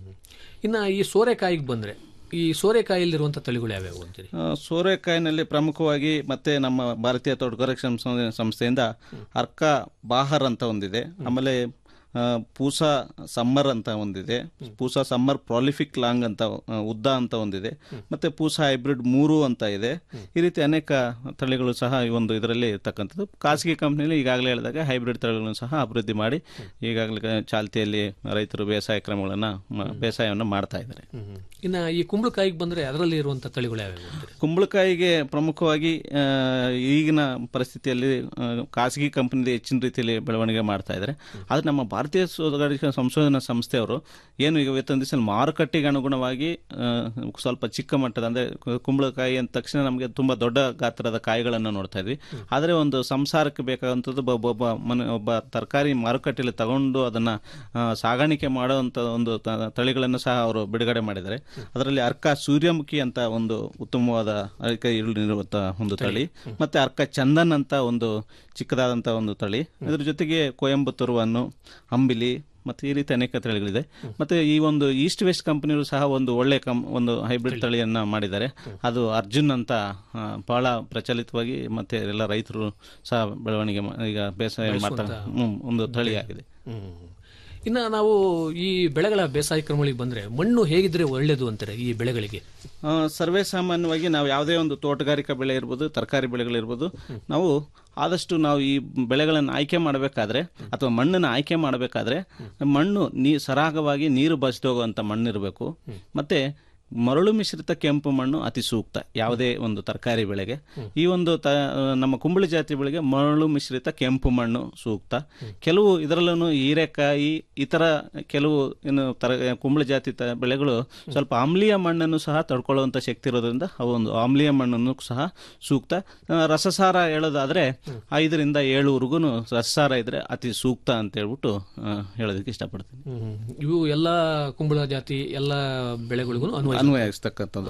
ಇನ್ನ ಈ ಸೋರೆಕಾಯಿಗೆ ಬಂದ್ರೆ ಈ ಸೋರೆಕಾಯಿಲಿರುವಂತ ತಳಿಗಳು ಯಾವ್ಯಾವು ಅಂತೀರಿ ಆ, ಸೋರೆಕಾಯಿನಲ್ಲಿ ಪ್ರಮುಖವಾಗಿ ಮತ್ತೆ ನಮ್ಮ ಭಾರತೀಯ ತೋಟಗಾರಿಕೆ ಸಂಸ್ಥೆ- ಸಂಸ್ಥೆಯಿಂದ ಅರ್ಕ ಬಾಹರ್ ಅಂತ ಒಂದಿದೆ ಆಮೇಲೆ ಆ, ಪೂಸಾ ಸಮ್ಮರ್ ಅಂತ ಒಂದಿದೆ ಪೂಸಾ ಸಮ್ಮರ್ ಪ್ರಾಲಿಫಿಕ್ ಲಾಂಗ್ ಅಂತ ಆ, ಉದ್ದ ಅಂತ ಒಂದಿದೆ ಮತ್ತೆ ಪೂಸಾ ಹೈಬ್ರಿಡ್ ಮೂರು ಅಂತ ಇದೆ ಈ ರೀತಿ ಅನೇಕ ತಳಿಗಳು ಸಹ ಈ ಒಂದು ಇದರಲ್ಲಿ ಇರ್ತಕ್ಕಂಥದ್ದು ಖಾಸಗಿ ಕಂಪ್ನಿಯಲ್ಲಿ ಈಗಾಗಲೇ ಹೇಳಿದಾಗ ಹೈಬ್ರಿಡ್ ತಳಿಗಳನ್ನು ಸಹ ಅಭಿವೃದ್ಧಿ ಮಾಡಿ ಈಗಾಗಲೇ ಚಾಲ್ತಿಯಲ್ಲಿ ರೈತರು ಬೇಸಾಯ ಕ್ರಮಗಳನ್ನು ಮ- ಬೇಸಾಯವನ್ನು ಮಾಡ್ತಾ ಇದ್ದಾರೆ ಇನ್ನ ಈ ಕುಂಬಳಕಾಯಿಗೆ ಬಂದ್ರೆ ಅದರಲ್ಲಿ ಇರುವಂತ ತಳಿಗಳು ಯಾವ್ಯಾವು ಅಂತೀರಿ ಕುಂಬಳಕಾಯಿಗೆ ಪ್ರಮುಖವಾಗಿ ಆ, ಈಗಿನ ಪರಿಸ್ಥಿತಿಯಲ್ಲಿ ಆ, ಖಾಸಗಿ ಕಂಪನಿ ಹೆಚ್ಚಿನ ರೀತಿಯಲ್ಲಿ ಬೆಳವಣಿಗೆ ಮಾಡ್ತಾ ಇದ್ದಾರೆ ಆದರೆ ನಮ್ಮ ಭಾರತೀಯ ತೋಟಗಾರಿಕಾ ಸಂಶೋಧನಾ ಸಂಸ್ಥೆಯವರು ಏನು ಈಗ ಇವತ್ತಿನ ದಿವಸ ಮಾರುಕಟ್ಟೆಗೆ ಅನುಗುಣವಾಗಿ ಆ, ಸ್ವಲ್ಪ ಚಿಕ್ಕ ಮಟ್ಟದ ಅಂದ್ರೆ ಕುಂಬಳಕಾಯಿ ಅಂದ ತಕ್ಷಣ ನಮಗೆ ತುಂಬಾ ದೊಡ್ಡ ಗಾತ್ರದ ಕಾಯಿಗಳನ್ನು ನೋಡ್ತಾ ಇದ್ವಿ ಆದರೆ ಒಂದು ಸಂಸಾರಕ್ಕೆ ಬೇಕಾದಂಥದ್ದು ಒಬ್ಬ ಒಬ್ಬ ಮನೆ ಒಬ್ಬ ತರಕಾರಿ ಮಾರುಕಟ್ಟೆಯಲ್ಲಿ ತಗೊಂಡು ಅದನ್ನ ಆ, ಸಾಗಾಣಿಕೆ ಮಾಡುವಂತ ಒಂದು ತ- ತಳಿಗಳನ್ನು ಸಹ ಅವರು ಬಿಡುಗಡೆ ಮಾಡಿದ್ದಾರೆ ಅದರಲ್ಲಿ ಅರ್ಕ ಸೂರ್ಯಮುಖಿ ಅಂತ ಒಂದು ಉತ್ತಮವಾದ ಅರ್ಕ ಇರುವಂತ ಒಂದು ತಳಿ ಮತ್ತೆ ಅರ್ಕ ಚಂದನ್ ಅಂತ ಒಂದು ಚಿಕ್ಕದಾದಂತ ಒಂದು ತಳಿ ಇದ್ರ ಜೊತೆಗೆ ಕೊಯಂಬತ್ತೂರು ಅನ್ನು ಅಂಬಿಲಿ ಮತ್ತೆ ಈ ರೀತಿ ಅನೇಕ ತಳಿಗಳಿದೆ ಮತ್ತೆ ಈ ಒಂದು ಈಸ್ಟ್ ವೆಸ್ಟ್ ಕಂಪನಿಯವರು ಸಹ ಒಂದು ಒಳ್ಳೆ ಕಂ ಒಂದು ಹೈಬ್ರಿಡ್ ತಳಿಯನ್ನ ಮಾಡಿದ್ದಾರೆ ಅದು ಅರ್ಜುನ್ ಅಂತ ಆ, ಬಹಳ ಪ್ರಚಲಿತವಾಗಿ ಮತ್ತೆ ಎಲ್ಲ ರೈತರು ಸಹ ಬೆಳವಣಿಗೆ ಮಾ- ಈಗ ಬೇಸಾಯ ಮಾಡ್ತಾ ಬೆಳೆಸುವಂತ ಹ್ಮ್, ಒಂದು ತಳಿಯಾಗಿದೆ ಹ್ಮ್. ಇನ್ನ ನಾವು ಈ ಬೆಳೆಗಳ ಬೇಸಾಯ ಕ್ರಮಗಳಿಗೆ ಬಂದ್ರೆ ಮಣ್ಣು ಹೇಗಿದ್ರೆ ಒಳ್ಳೇದು ಅಂತಾರೆ ಈ ಬೆಳೆಗಳಿಗೆ ಆ, ಸರ್ವೇ ಸಾಮಾನ್ಯವಾಗಿ ನಾವು ಯಾವುದೇ ಒಂದು ತೋಟಗಾರಿಕಾ ಬೆಳೆ ಇರ್ಬೋದು ತರಕಾರಿ ಬೆಳೆಗಳಿರ್ಬೋದು ನಾವು ಆದಷ್ಟು ನಾವು ಈ ಬೆಳೆಗಳನ್ನು ಆಯ್ಕೆ ಮಾಡಬೇಕಾದ್ರೆ ಅಥವಾ ಮಣ್ಣನ್ನು ಆಯ್ಕೆ ಮಾಡಬೇಕಾದ್ರೆ ಮಣ್ಣು ನೀ ಸರಾಗವಾಗಿ ನೀರು ಬಸಿದೋಗುವಂಥ ಮಣ್ಣು ಇರಬೇಕು ಮತ್ತೆ ಮರಳು ಮಿಶ್ರಿತ ಕೆಂಪು ಮಣ್ಣು ಅತಿ ಸೂಕ್ತ ಯಾವುದೇ ಒಂದು ತರಕಾರಿ ಬೆಳೆಗೆ ಈ ಒಂದು ತ ನಮ್ಮ ಕುಂಬಳಿ ಜಾತಿ ಬೆಳೆಗೆ ಮರಳು ಮಿಶ್ರಿತ ಕೆಂಪು ಮಣ್ಣು ಸೂಕ್ತ ಕೆಲವು ಇದರಲ್ಲೂ ಹೀರೆಕಾಯಿ ಇತರ ಕೆಲವು ಏನು ತರ ಕುಂಬಳಿ ಜಾತಿ ತ ಬೆಳೆಗಳು ಸ್ವಲ್ಪ ಆಮ್ಲೀಯ ಮಣ್ಣನ್ನು ಸಹ ತಡ್ಕೊಳ್ಳುವಂಥ ಶಕ್ತಿ ಇರೋದ್ರಿಂದ ಅವು ಒಂದು ಆಮ್ಲೀಯ ಮಣ್ಣನ್ನು ಸಹ ಸೂಕ್ತ ಆ, ರಸಸಾರ ಹೇಳೋದಾದ್ರೆ ಐದರಿಂದ ಏಳುವರೆಗೂ ರಸಸಾರ ಇದ್ರೆ ಅತಿ ಸೂಕ್ತ ಅಂತ ಹೇಳ್ಬಿಟ್ಟು ಆ, ಹೇಳೋದಕ್ಕೆ ಇಷ್ಟಪಡ್ತೀನಿ ಹ್ಮ್. ಇವು ಎಲ್ಲ ಕುಂಬಳ ಜಾತಿ ಎಲ್ಲ ಬೆಳೆಗಳಿಗೂ ಅನ್ವಯ ಅನ್ವಯಿಸ್ತಕ್ಕಂಥದ್ದು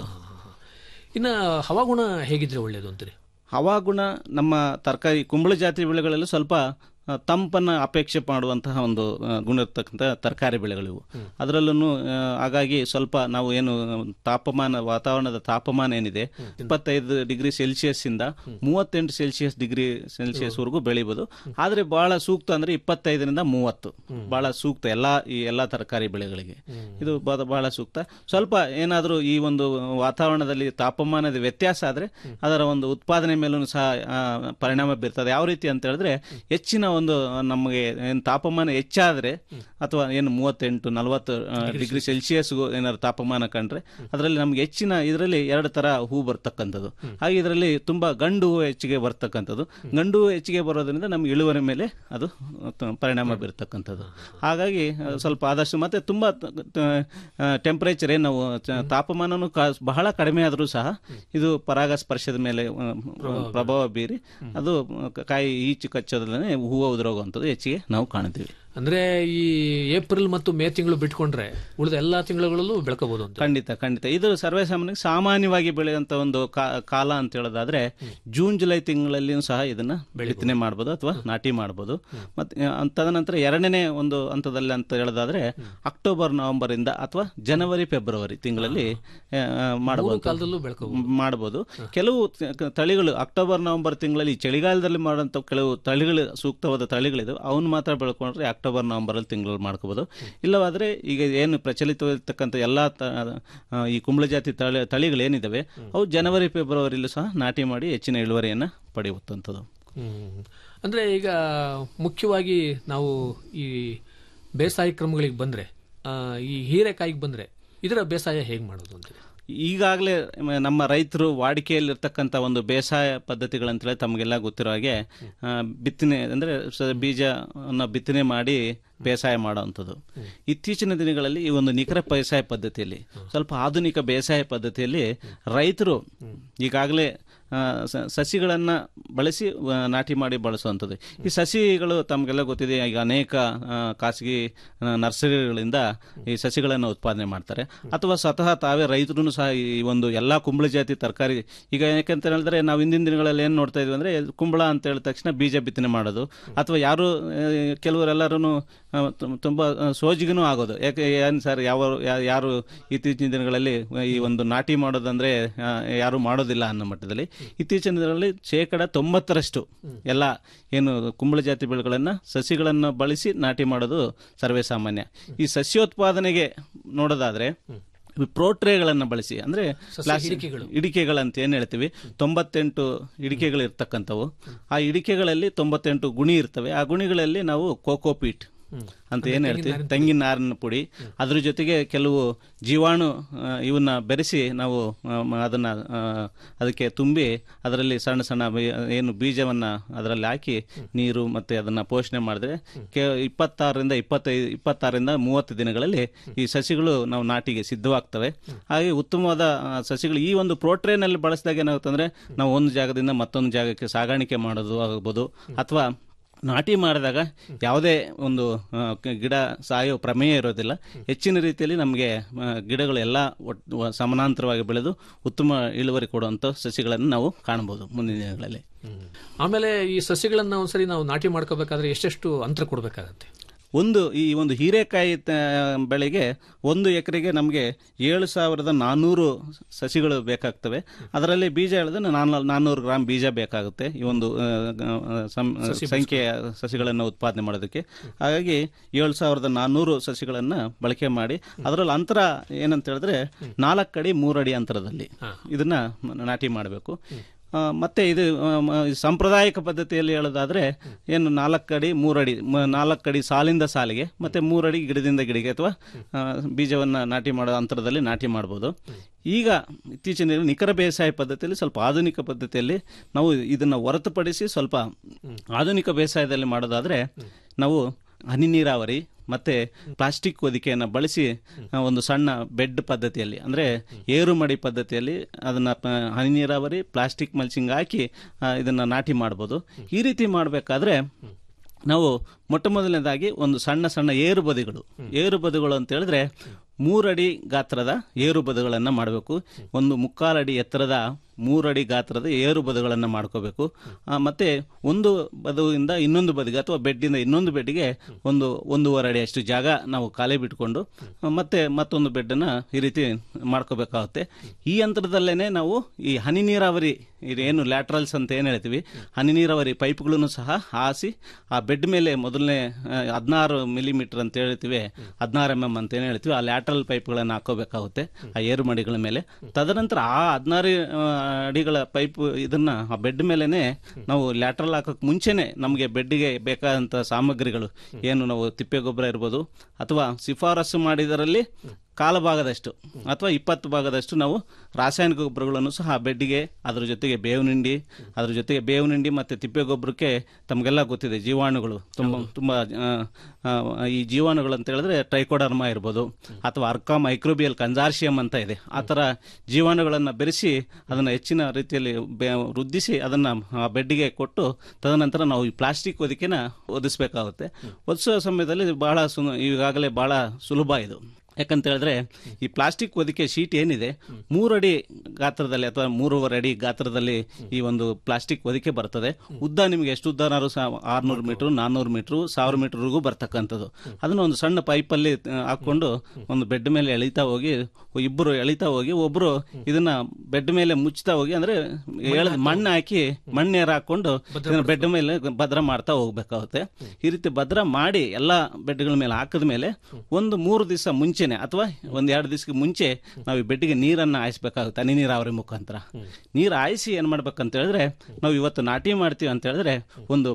ಇನ್ನ ಹವಾಗುಣ ಹೇಗಿದ್ರೆ ಒಳ್ಳೇದು ಅಂತೀರಿ ಹವಾಗುಣ ನಮ್ಮ ತರಕಾರಿ ಕುಂಬಳ ಜಾತಿ ಬೆಳೆಗಳಲ್ಲಿ ಸ್ವಲ್ಪ ಆ, ತಂಪನ್ನ ಅಪೇಕ್ಷೆ ಮಾಡುವಂತಹ ಒಂದು ಆ, ಗುಣ ಇರ್ತಕ್ಕಂಥ ತರಕಾರಿ ಬೆಳೆಗಳಿವು ಅದರಲ್ಲೂ ಹಾಗಾಗಿ ಸ್ವಲ್ಪ ನಾವು ಏನು ತಾಪಮಾನ ವಾತಾವರಣದ ತಾಪಮಾನ ಏನಿದೆ ಇಪ್ಪತ್ತೈದು ಡಿಗ್ರಿ ಸೆಲ್ಸಿಯಸ್ ಇಂದ ಮೂವತ್ತೆಂಟು ಸೆಲ್ಸಿಯಸ್ ಡಿಗ್ರಿ ಸೆಲ್ಸಿಯಸ್ ವರೆಗೂ ಬೆಳಿಬೋದು ಆದ್ರೆ ಬಹಳ ಸೂಕ್ತ ಅಂದ್ರೆ ಇಪ್ಪತ್ತೈದರಿಂದ ಮೂವತ್ತು ಬಹಳ ಸೂಕ್ತ ಎಲ್ಲಾ ಈ ಎಲ್ಲಾ ತರಕಾರಿ ಬೆಳೆಗಳಿಗೆ ಇದು ಬಹಳ- ಬಹಳ ಸೂಕ್ತ ಸ್ವಲ್ಪ ಏನಾದರೂ ಈ ಒಂದು ವಾತಾವರಣದಲ್ಲಿ ತಾಪಮಾನದ ವ್ಯತ್ಯಾಸ ಆದ್ರೆ ಅದರ ಒಂದು ಉತ್ಪಾದನೆ ಮೇಲೂ ಸಹ ಆ, ಪರಿಣಾಮ ಬೀರ್ತದೆ ಯಾವ ರೀತಿ ಅಂತ ಹೇಳಿದ್ರೆ ಹೆಚ್ಚಿನ ಒಂದು ನಮಗೆ ಏನು ತಾಪಮಾನ ಹೆಚ್ಚಾದ್ರೆ ಅಥವಾ ಏನು ಮೂವತ್ತೆಂಟು ನಲವತ್ತು ಡಿಗ್ರಿ ಸೆಲ್ಸಿಯಸ್ ಏನಾದ್ರು ತಾಪಮಾನ ಕಂಡ್ರೆ ಅದರಲ್ಲಿ ನಮ್ಗೆ ಹೆಚ್ಚಿನ ಇದರಲ್ಲಿ ಎರಡು ತರ ಹೂ ಬರ್ತಕ್ಕಂಥದ್ದು ಹಾಗೆ ಇದರಲ್ಲಿ ತುಂಬಾ ಗಂಡು ಹೂ ಹೆಚ್ಚಿಗೆ ಬರ್ತಕ್ಕಂಥದ್ದು ಗಂಡು ಹೂ ಹೆಚ್ಚಿಗೆ ಬರೋದ್ರಿಂದ ನಮ್ಗೆ ಇಳುವರಿ ಮೇಲೆ ಅದು ತ- ಪರಿಣಾಮ ಬೀರ್ತಕ್ಕಂಥದ್ದು ಹಾಗಾಗಿ ಆ, ಸ್ವಲ್ಪ ಆದಷ್ಟು ಮತ್ತೆ ತುಂಬಾ ಟೆಂಪರೇಚರ್ ಏನು ನಾವು ಚ- ತಾಪಮಾನನು ಕಾ- ಬಹಳ ಕಡಿಮೆ ಆದರೂ ಸಹ ಇದು ಪರಾಗಸ್ಪರ್ಶದ ಮೇಲೆ ಆ, ಪ್ರಭಾವ ಬೀರಿ ಅದು ಕಾಯಿ ಈಚು ಕಚ್ಚೋದ್ರಲ್ಲೇ ಹೂವು ಉದುರೋಗುವಂಥದ್ದು ಹೆಚ್ಚಿಗೆ ನಾವು ಕಾಣ್ತೀವಿ ಅಂದ್ರೆ ಈ ಏಪ್ರಿಲ್ ಮತ್ತು ಮೇ ತಿಂಗಳು ಬಿಟ್ಕೊಂಡ್ರೆ ಉಳಿದ ಎಲ್ಲಾ ತಿಂಗಳುಗಳಲ್ಲೂ ಬೆಳ್ಕೋಬಹುದು ಅಂತ ಖಂಡಿತ ಖಂಡಿತ ಇದು ಸರ್ವೇ ಸಾಮಾನ್ಯ ಸಾಮಾನ್ಯವಾಗಿ ಬೆಳೆಯುವಂತ ಒಂದು ಕಾ- ಕಾಲ ಅಂತ ಹೇಳೋದಾದ್ರೆ ಜೂನ್ ಜುಲೈ ತಿಂಗಳಲ್ಲಿಯೂ ಸಹ ಇದನ್ನ ಬಿತ್ತನೆ ಮಾಡಬಹುದು ಅಥವಾ ನಾಟಿ ಮಾಡಬಹುದು ಮತ್ತೆ ಆ, ತದನಂತರ ಎರಡನೇ ಒಂದು ಹಂತದಲ್ಲಿ ಅಂತ ಹೇಳೋದಾದ್ರೆ ಅಕ್ಟೋಬರ್ ನವೆಂಬರ್ ಇಂದ ಅಥವಾ ಜನವರಿ ಫೆಬ್ರವರಿ ತಿಂಗಳಲ್ಲಿ ಆ, ಮಾಡಬಹುದು ಕಾಲದಲ್ಲೂ ಬೆಳ್ಕೋಬಹುದು ಮಾಡಬಹುದು ಕೆಲವು ತ- ತಳಿಗಳು ಅಕ್ಟೋಬರ್ ನವೆಂಬರ್ ತಿಂಗಳಲ್ಲಿ ಚಳಿಗಾಲದಲ್ಲಿ ಮಾಡುವಂತ ಕೆಲವು ತಳಿಗಳು ಸೂಕ್ತವಾದ ತಳಿಗಳಿದಾವೆ ಅವನ್ನ ಮಾತ್ರ ಬೆಳ್ಕೊಂಡ್ರೆ ಅಕ್ಟೋಬರ್ ನವೆಂಬರ್ ಅಲ್ಲಿ ತಿಂಗಳಲ್ಲಿ ಮಾಡ್ಕೋಬಹುದು ಇಲ್ಲವಾದ್ರೆ ಈಗ ಏನು ಪ್ರಚಲಿತವಾಗಿರ್ತಕ್ಕಂಥ ಎಲ್ಲಾ ತ- ಆ, ಈ ಕುಂಬಳ ಜಾತಿ ತಳಿ ತಳಿಗಳೇನಿದಾವೆ ಅವು ಜನವರಿ ಫೆಬ್ರವರಿಲೂ ಸಹ ನಾಟಿ ಮಾಡಿ ಹೆಚ್ಚಿನ ಇಳುವರಿಯನ್ನ ಪಡೆಯುವಂಥದ್ದು ಹ್ಮ್. ಅಂದ್ರೆ ಈಗ ಮುಖ್ಯವಾಗಿ ನಾವು ಈ ಬೇಸಾಯ ಕ್ರಮಗಳಿಗೆ ಬಂದ್ರೆ ಆ, ಈ ಹೀರೆಕಾಯಿಗೆ ಬಂದ್ರೆ ಇದರ ಬೇಸಾಯ ಹೇಗ್ ಮಾಡೋದು ಅಂತ ಈಗಾಗಲೇ ನಮ್ಮ ರೈತರು ವಾಡಿಕೆಯಲ್ಲಿರ್ತಕ್ಕಂಥ ಒಂದು ಬೇಸಾಯ ಪದ್ಧತಿಗಳಂತೇಳಿ ತಮಗೆಲ್ಲ ಗೊತ್ತಿರೋ ಹಾಗೆ ಆ, ಬಿತ್ತನೆ ಅಂದರೆ ಬೀಜವನ್ನು ಬಿತ್ತನೆ ಮಾಡಿ ಬೇಸಾಯ ಮಾಡುವಂಥದ್ದು ಇತ್ತೀಚಿನ ದಿನಗಳಲ್ಲಿ ಈ ಒಂದು ನಿಖರ ಬೇಸಾಯ ಪದ್ಧತಿಯಲ್ಲಿ ಸ್ವಲ್ಪ ಆಧುನಿಕ ಬೇಸಾಯ ಪದ್ಧತಿಯಲ್ಲಿ ರೈತರು ಈಗಾಗಲೇ ಆ, ಸ- ಸಸಿಗಳನ್ನ ಬಳಸಿ ಆ, ನಾಟಿ ಮಾಡಿ ಬಳಸುವಂಥದ್ದು ಈ ಸಸಿಗಳು ತಮಗೆಲ್ಲ ಗೊತ್ತಿದೆ ಈಗ ಅನೇಕ ಆ, ಖಾಸಗಿ ಆ, ನರ್ಸರಿಗಳಿಂದ ಈ ಸಸಿಗಳನ್ನು ಉತ್ಪಾದನೆ ಮಾಡ್ತಾರೆ ಅಥವಾ ಸ್ವತಃ ತಾವೇ ರೈತರು ಸಹ ಈ ಒಂದು ಎಲ್ಲಾ ಕುಂಬಳ ಜಾತಿ ತರಕಾರಿ ಈಗ ಯಾಕಂತ ಹೇಳಿದ್ರೆ ನಾವು ಹಿಂದಿನ ದಿನಗಳಲ್ಲಿ ಏನು ನೋಡ್ತಾ ಇದ್ವಿ ಅಂದ್ರೆ ಕುಂಬಳ ಅಂತ ಹೇಳಿದ ತಕ್ಷಣ ಬೀಜ ಬಿತ್ತನೆ ಮಾಡೋದು ಅಥವಾ ಯಾರು ಕೆಲವರೆಲ್ಲರೂ ತುಂಬಾ ಆ, ಸೋಜಿಗೂ ಆಗೋದು ಯಾಕೆ ಏನ್ ಸರ್ ಯಾವ ಯಾ- ಯಾರು ಇತ್ತೀಚಿನ ದಿನಗಳಲ್ಲಿ ಈ ಒಂದು ನಾಟಿ ಮಾಡೋದಂದ್ರೆ ಆ, ಯಾರು ಮಾಡೋದಿಲ್ಲ ಅನ್ನೋ ಮಟ್ಟದಲ್ಲಿ ಇತ್ತೀಚಿನ ದಿನಗಳಲ್ಲಿ ಶೇಕಡ ತೊಂಬತ್ತರಷ್ಟು ಎಲ್ಲ ಏನು ಕುಂಬಳ ಜಾತಿ ಬೆಳೆಗಳನ್ನ ಸಸಿಗಳನ್ನು ಬಳಸಿ ನಾಟಿ ಮಾಡೋದು ಸರ್ವೇ ಸಾಮಾನ್ಯ ಈ ಸಸ್ಯೋತ್ಪಾದನೆಗೆ ನೋಡೋದಾದ್ರೆ ಪ್ರೋಟ್ರೇಗಳನ್ನು ಬಳಸಿ ಅಂದ್ರೆ ಸಸ್ಯ ಪ್ಲಾಸ್ಟಿಕ್ ಹಿಡಿಕೆಗಳು. ಇಡಿಕೆಗಳಂತ ಏನ್ ಹೇಳ್ತೀವಿ ತೊಂಬತ್ತೆಂಟು ಇಡಿಕೆಗಳು ಇರ್ತಕ್ಕಂಥವು ಆ ಇಡಿಕೆಗಳಲ್ಲಿ ತೊಂಬತ್ತೆಂಟು ಗುಣಿ ಇರ್ತವೆ ಆ ಗುಣಿಗಳಲ್ಲಿ ನಾವು ಕೋಕೋಪೀಟ್ ಅಂತ ಏನ್ ಹೇಳ್ತೀವಿ ತೆಂಗಿನ ನಾರಿನ ಪುಡಿ ಅದ್ರ ಜೊತೆಗೆ ಕೆಲವು ಜೀವಾಣು ಆ, ಇವನ್ನ ಬೆರೆಸಿ ನಾವು ಆ, ಮ- ಅದನ್ನ ಆ, ಅದಕ್ಕೆ ತುಂಬಿ ಅದರಲ್ಲಿ ಸಣ್ಣ ಸಣ್ಣ ಬಿ- ಏನು ಬೀಜವನ್ನ ಅದರಲ್ಲಿ ಹಾಕಿ ನೀರು ಮತ್ತೆ ಅದನ್ನ ಪೋಷಣೆ ಮಾಡಿದ್ರೆ ಕೆ ಇಪ್ಪತ್ತಾರರಿಂದ ಇಪ್ಪತ್ತೈದು ಇಪ್ಪತ್ತಾರರಿಂದ ಮೂವತ್ತು ದಿನಗಳಲ್ಲಿ ಈ ಸಸಿಗಳು ನಾವು ನಾಟಿಗೆ ಸಿದ್ಧವಾಗ್ತವೆ ಹಾಗೆ ಉತ್ತಮವಾದ ಆ, ಸಸಿಗಳು ಈ ಒಂದು ಪ್ರೋಟ್ರೇನಲ್ಲಿ ಬಳಸಿದಾಗ ಏನಾಗುತ್ತಂದ್ರೆ ನಾವು ಒಂದು ಜಾಗದಿಂದ ಮತ್ತೊಂದು ಜಾಗಕ್ಕೆ ಸಾಗಾಣಿಕೆ ಮಾಡೋದು ಆಗ್ಬೋದು ಅಥವಾ ನಾಟಿ ಮಾಡಿದಾಗ ಯಾವುದೇ ಒಂದು ಆ, ಕ- ಗಿಡ ಸಾಯೋ ಪ್ರಮೇಯ ಇರೋದಿಲ್ಲ ಹೆಚ್ಚಿನ ರೀತಿಯಲ್ಲಿ ನಮಗೆ ಆ, ಗಿಡಗಳು ಎಲ್ಲ ಒಟ್ಟು ಸಮಾನಾಂತರವಾಗಿ ಬೆಳೆದು ಉತ್ತಮ ಇಳುವರಿ ಕೊಡುವಂಥ ಸಸಿಗಳನ್ನು ನಾವು ಕಾಣಬಹುದು ಮುಂದಿನ ದಿನಗಳಲ್ಲಿ ಆಮೇಲೆ ಈ ಸಸಿಗಳನ್ನ ಒಂದ್ಸರಿ ನಾವು ನಾಟಿ ಮಾಡ್ಕೋಬೇಕಾದ್ರೆ ಎಷ್ಟೆಷ್ಟು ಅಂತರ ಕೊಡಬೇಕಾಗತ್ತೆ ಒಂದು ಈ ಒಂದು ಹೀರೆಕಾಯಿ ತ- ಬೆಳೆಗೆ ಒಂದು ಎಕರೆಗೆ ನಮಗೆ ಏಳು ಸಾವಿರದ ನಾನ್ನೂರು ಸಸಿಗಳು ಬೇಕಾಗ್ತವೆ ಅದರಲ್ಲಿ ಬೀಜ ಹೇಳಿದ್ರೆ ನಾನು ನಾನ್ನೂರು ಗ್ರಾಮ್ ಬೀಜ ಬೇಕಾಗುತ್ತೆ ಈ ಒಂದು ಆ, ಆ, ಸಂ- ಸಸಿ ಸಂಖ್ಯೆಯ ಸಸಿಗಳನ್ನು ಉತ್ಪಾದನೆ ಮಾಡೋದಕ್ಕೆ ಹಾಗಾಗಿ ಏಳು ಸಾವಿರದ ನಾನ್ನೂರು ಸಸಿಗಳನ್ನು ಬಳಕೆ ಮಾಡಿ ಅದರಲ್ಲಿ ಅಂತರ ಏನಂತ ಹೇಳಿದ್ರೆ ನಾಲ್ಕು ಅಡಿ ಮೂರು ಅಡಿ ಅಂತರದಲ್ಲಿ ಇದನ್ನ ನಾಟಿ ಮಾಡಬೇಕು ಆ, ಮತ್ತೆ ಇದು ಆ, ಮ- ಈ ಸಾಂಪ್ರದಾಯಿಕ ಪದ್ಧತಿಯಲ್ಲಿ ಹೇಳೋದಾದ್ರೆ ಏನು ನಾಲ್ಕು ಅಡಿ ಮೂರಡಿ ಮ- ನಾಲ್ಕು ಅಡಿ ಸಾಲಿಂದ ಸಾಲಿಗೆ ಮತ್ತೆ ಮೂರಡಿ ಗಿಡದಿಂದ ಗಿಡಕ್ಕೆ ಅಥವಾ ಆ, ಬೀಜವನ್ನ ನಾಟಿ ಮಾಡೋ ಅಂತರದಲ್ಲಿ ನಾಟಿ ಮಾಡ್ಬೋದು ಈಗ ಇತ್ತೀಚಿನ ದಿನ ನಿಖರ ಬೇಸಾಯ ಪದ್ಧತಿಯಲ್ಲಿ ಸ್ವಲ್ಪ ಆಧುನಿಕ ಪದ್ಧತಿಯಲ್ಲಿ ನಾವು ಇದನ್ನ ಹೊರತುಪಡಿಸಿ ಸ್ವಲ್ಪ ಆಧುನಿಕ ಬೇಸಾಯದಲ್ಲಿ ಮಾಡೋದಾದ್ರೆ ನಾವು ಹನಿ ನೀರಾವರಿ ಮತ್ತೆ ಪ್ಲಾಸ್ಟಿಕ್ ಹೊದಿಕೆಯನ್ನು ಬಳಸಿ ಆ, ಒಂದು ಸಣ್ಣ ಬೆಡ್ ಪದ್ಧತಿಯಲ್ಲಿ ಅಂದ್ರೆ ಏರು ಮಡಿ ಪದ್ಧತಿಯಲ್ಲಿ ಅದನ್ನ ಪ- ಹನಿ ನೀರಾವರಿ ಪ್ಲಾಸ್ಟಿಕ್ ಮಲ್ಚಿಂಗ್ ಹಾಕಿ ಆ, ಇದನ್ನ ನಾಟಿ ಮಾಡ್ಬೋದು ಈ ರೀತಿ ಮಾಡಬೇಕಾದ್ರೆ ನಾವು ಮೊಟ್ಟ ಮೊದಲನೇದಾಗಿ ಒಂದು ಸಣ್ಣ ಸಣ್ಣ ಏರು ಬದಿಗಳು ಏರು ಬದಿಗಳು ಅಂತ ಹೇಳಿದ್ರೆ ಮೂರಡಿ ಗಾತ್ರದ ಏರು ಬದುಗಳನ್ನು ಮಾಡಬೇಕು ಒಂದು ಮುಕ್ಕಾಲಡಿ ಎತ್ತರದ ಮೂರಡಿ ಗಾತ್ರದ ಏರು ಬದುಗಳನ್ನು ಮಾಡ್ಕೋಬೇಕು ಆ, ಮತ್ತೆ ಒಂದು ಬದುವಿಂದ ಇನ್ನೊಂದು ಬದಿಗೆ ಅಥವಾ ಬೆಡ್ಡಿಂದ ಇನ್ನೊಂದು ಬೆಡ್ಗೆ ಒಂದು ಒಂದೂವರೆ ಅಡಿ ಅಷ್ಟು ಜಾಗ ನಾವು ಖಾಲಿ ಬಿಟ್ಕೊಂಡು ಆ, ಮತ್ತೆ ಮತ್ತೊಂದು ಬೆಡ್ಡನ್ನ ಈ ರೀತಿ ಮಾಡ್ಕೋಬೇಕಾಗುತ್ತೆ ಈ ಯಂತ್ರದಲ್ಲೇನೆ ನಾವು ಈ ಹನಿ ನೀರಾವರಿ ಇದೇನು ಲ್ಯಾಟ್ರಲ್ಸ್ ಅಂತ ಏನು ಹೇಳ್ತೀವಿ ಹನಿ ನೀರಾವರಿ ಪೈಪ್ಗಳನ್ನು ಸಹ ಹಾಸಿ ಆ ಬೆಡ್ ಮೇಲೆ ಮೊದಲನೇ ಹದಿನಾರು ಮಿಲಿಮೀಟರ್ ಅಂತ ಹೇಳ್ತೀವಿ ಹದಿನಾರು ಎಂ ಎಂ ಅಂತ ಏನು ಹೇಳ್ತೀವಿ ಆ ಲ್ಯಾಟ್ರಲ್ ಪೈಪ್ಗಳನ್ನು ಹಾಕೋಬೇಕಾಗುತ್ತೆ ಆ ಏರು ಮಡಿಗಳ ಮೇಲೆ ತದನಂತರ ಆ ಹದಿನಾರು ಅಡಿಗಳ ಪೈಪ್ ಇದನ್ನ ಆ ಬೆಡ್ ಮೇಲೆನೆ ನಾವು ಲ್ಯಾಟ್ರಲ್ ಹಾಕೋಕ್ ಮುಂಚೆನೆ ನಮಗೆ ಬೆಡ್ಗೆ ಬೇಕಾದಂತ ಸಾಮಗ್ರಿಗಳು ಏನು ನಾವು ತಿಪ್ಪೆ ಗೊಬ್ಬರ ಇರ್ಬೋದು ಅಥವಾ ಶಿಫಾರಸು ಮಾಡಿದರಲ್ಲಿ ಕಾಲ ಭಾಗದಷ್ಟು ಅಥವಾ ಇಪ್ಪತ್ತು ಭಾಗದಷ್ಟು ನಾವು ರಾಸಾಯನಿಕ ಗೊಬ್ಬರಗಳನ್ನು ಸಹ ಆ ಬೆಡ್ಡಿಗೆ ಅದ್ರ ಜೊತೆಗೆ ಬೇವಿನ ಹಿಂಡಿ ಅದ್ರ ಜೊತೆಗೆ ಬೇವಿನ ಹಿಂಡಿ ಮತ್ತೆ ತಿಪ್ಪೆ ಗೊಬ್ಬರಕ್ಕೆ ತಮಗೆಲ್ಲ ಗೊತ್ತಿದೆ ಜೀವಾಣುಗಳು ತುಂಬ ತುಂಬಾ ಆ, ಆ, ಈ ಜೀವಾಣುಗಳು ಅಂತ ಹೇಳಿದ್ರೆ ಟ್ರೈಕೋಡರ್ಮ ಇರ್ಬೋದು ಅಥವಾ ಅರ್ಕಾ ಮೈಕ್ರೋಬಿಯಲ್ ಕನ್ಸಾರ್ಷಿಯಂ ಅಂತ ಇದೆ ಆ ಥರ ಜೀವಾಣುಗಳನ್ನು ಬೆರೆಸಿ ಅದನ್ನು ಹೆಚ್ಚಿನ ರೀತಿಯಲ್ಲಿ ಬೆ- ವೃದ್ಧಿಸಿ ಅದನ್ನ ಆ ಬೆಡ್ಡಿಗೆ ಕೊಟ್ಟು ತದನಂತರ ನಾವು ಈ ಪ್ಲಾಸ್ಟಿಕ್ ಹೊದಿಕೆನ ಒದಿಸಬೇಕಾಗುತ್ತೆ ಒದಿಸುವ ಸಮಯದಲ್ಲಿ ಬಹಳ ಸು ಈಗಾಗಲೇ ಬಹಳ ಸುಲಭ ಇದು ಯಾಕಂತ ಹೇಳಿದ್ರೆ ಈ ಪ್ಲಾಸ್ಟಿಕ್ ಹೊದಿಕೆ ಶೀಟ್ ಏನಿದೆ ಮೂರಡಿ ಗಾತ್ರದಲ್ಲಿ ಅಥವಾ ಮೂರುವರೆ ಅಡಿ ಗಾತ್ರದಲ್ಲಿ ಈ ಒಂದು ಪ್ಲಾಸ್ಟಿಕ್ ಹೊದಿಕೆ ಬರ್ತದೆ ಉದ್ದ ನಿಮಗೆ ಎಷ್ಟು ಉದ್ದನಾದ್ರು ಸಹ ಆರ್ನೂರು ಮೀಟರ್ ನಾನ್ನೂರು ಮೀಟರ್ ಸಾವಿರ ಮೀಟರ್ವರೆಗೂ ಬರ್ತಕ್ಕಂಥದ್ದು ಅದನ್ನ ಒಂದು ಸಣ್ಣ ಪೈಪಲ್ಲಿ ಆ, ಹಾಕೊಂಡು ಒಂದು ಬೆಡ್ ಮೇಲೆ ಎಳಿತಾ ಹೋಗಿ ಇಬ್ಬರು ಎಳಿತಾ ಹೋಗಿ ಒಬ್ರು ಇದನ್ನ ಬೆಡ್ ಮೇಲೆ ಮುಚ್ತಾ ಹೋಗಿ ಅಂದ್ರೆ ಎಳೆದ್ ಮಣ್ಣು ಹಾಕಿ ಮಣ್ಣೇರ್ ಹಾಕೊಂಡು ಬೆಡ್ ಮೇಲೆ ಭದ್ರ ಮಾಡ್ತಾ ಹೋಗ್ಬೇಕಾಗುತ್ತೆ ಈ ರೀತಿ ಭದ್ರ ಮಾಡಿ ಎಲ್ಲಾ ಬೆಡ್ಗಳ ಮೇಲೆ ಹಾಕಿದ ಮೇಲೆ ಒಂದು ಮೂರು ದಿವಸ ಮುಂಚೆನೆ ಅಥವಾ ಒಂದ್ ಎರಡು ದಿವಸಕ್ಕೆ ಮುಂಚೆ ನಾವು ಈ ಬೆಡ್ಗೆ ನೀರನ್ನ ಹಾಯಿಸ್ಬೇಕಾಗುತ್ತೆ ಹನಿ ನೀರಾವರಿ ಮುಖಾಂತರ ನೀರು ಹಾಯಿಸಿ ಏನ್ ಮಾಡ್ಬೇಕಂತ ಹೇಳಿದ್ರೆ ನಾವು ಇವತ್ತು ನಾಟಿ ಮಾಡ್ತೀವಿ ಅಂತ ಹೇಳಿದ್ರೆ ಒಂದು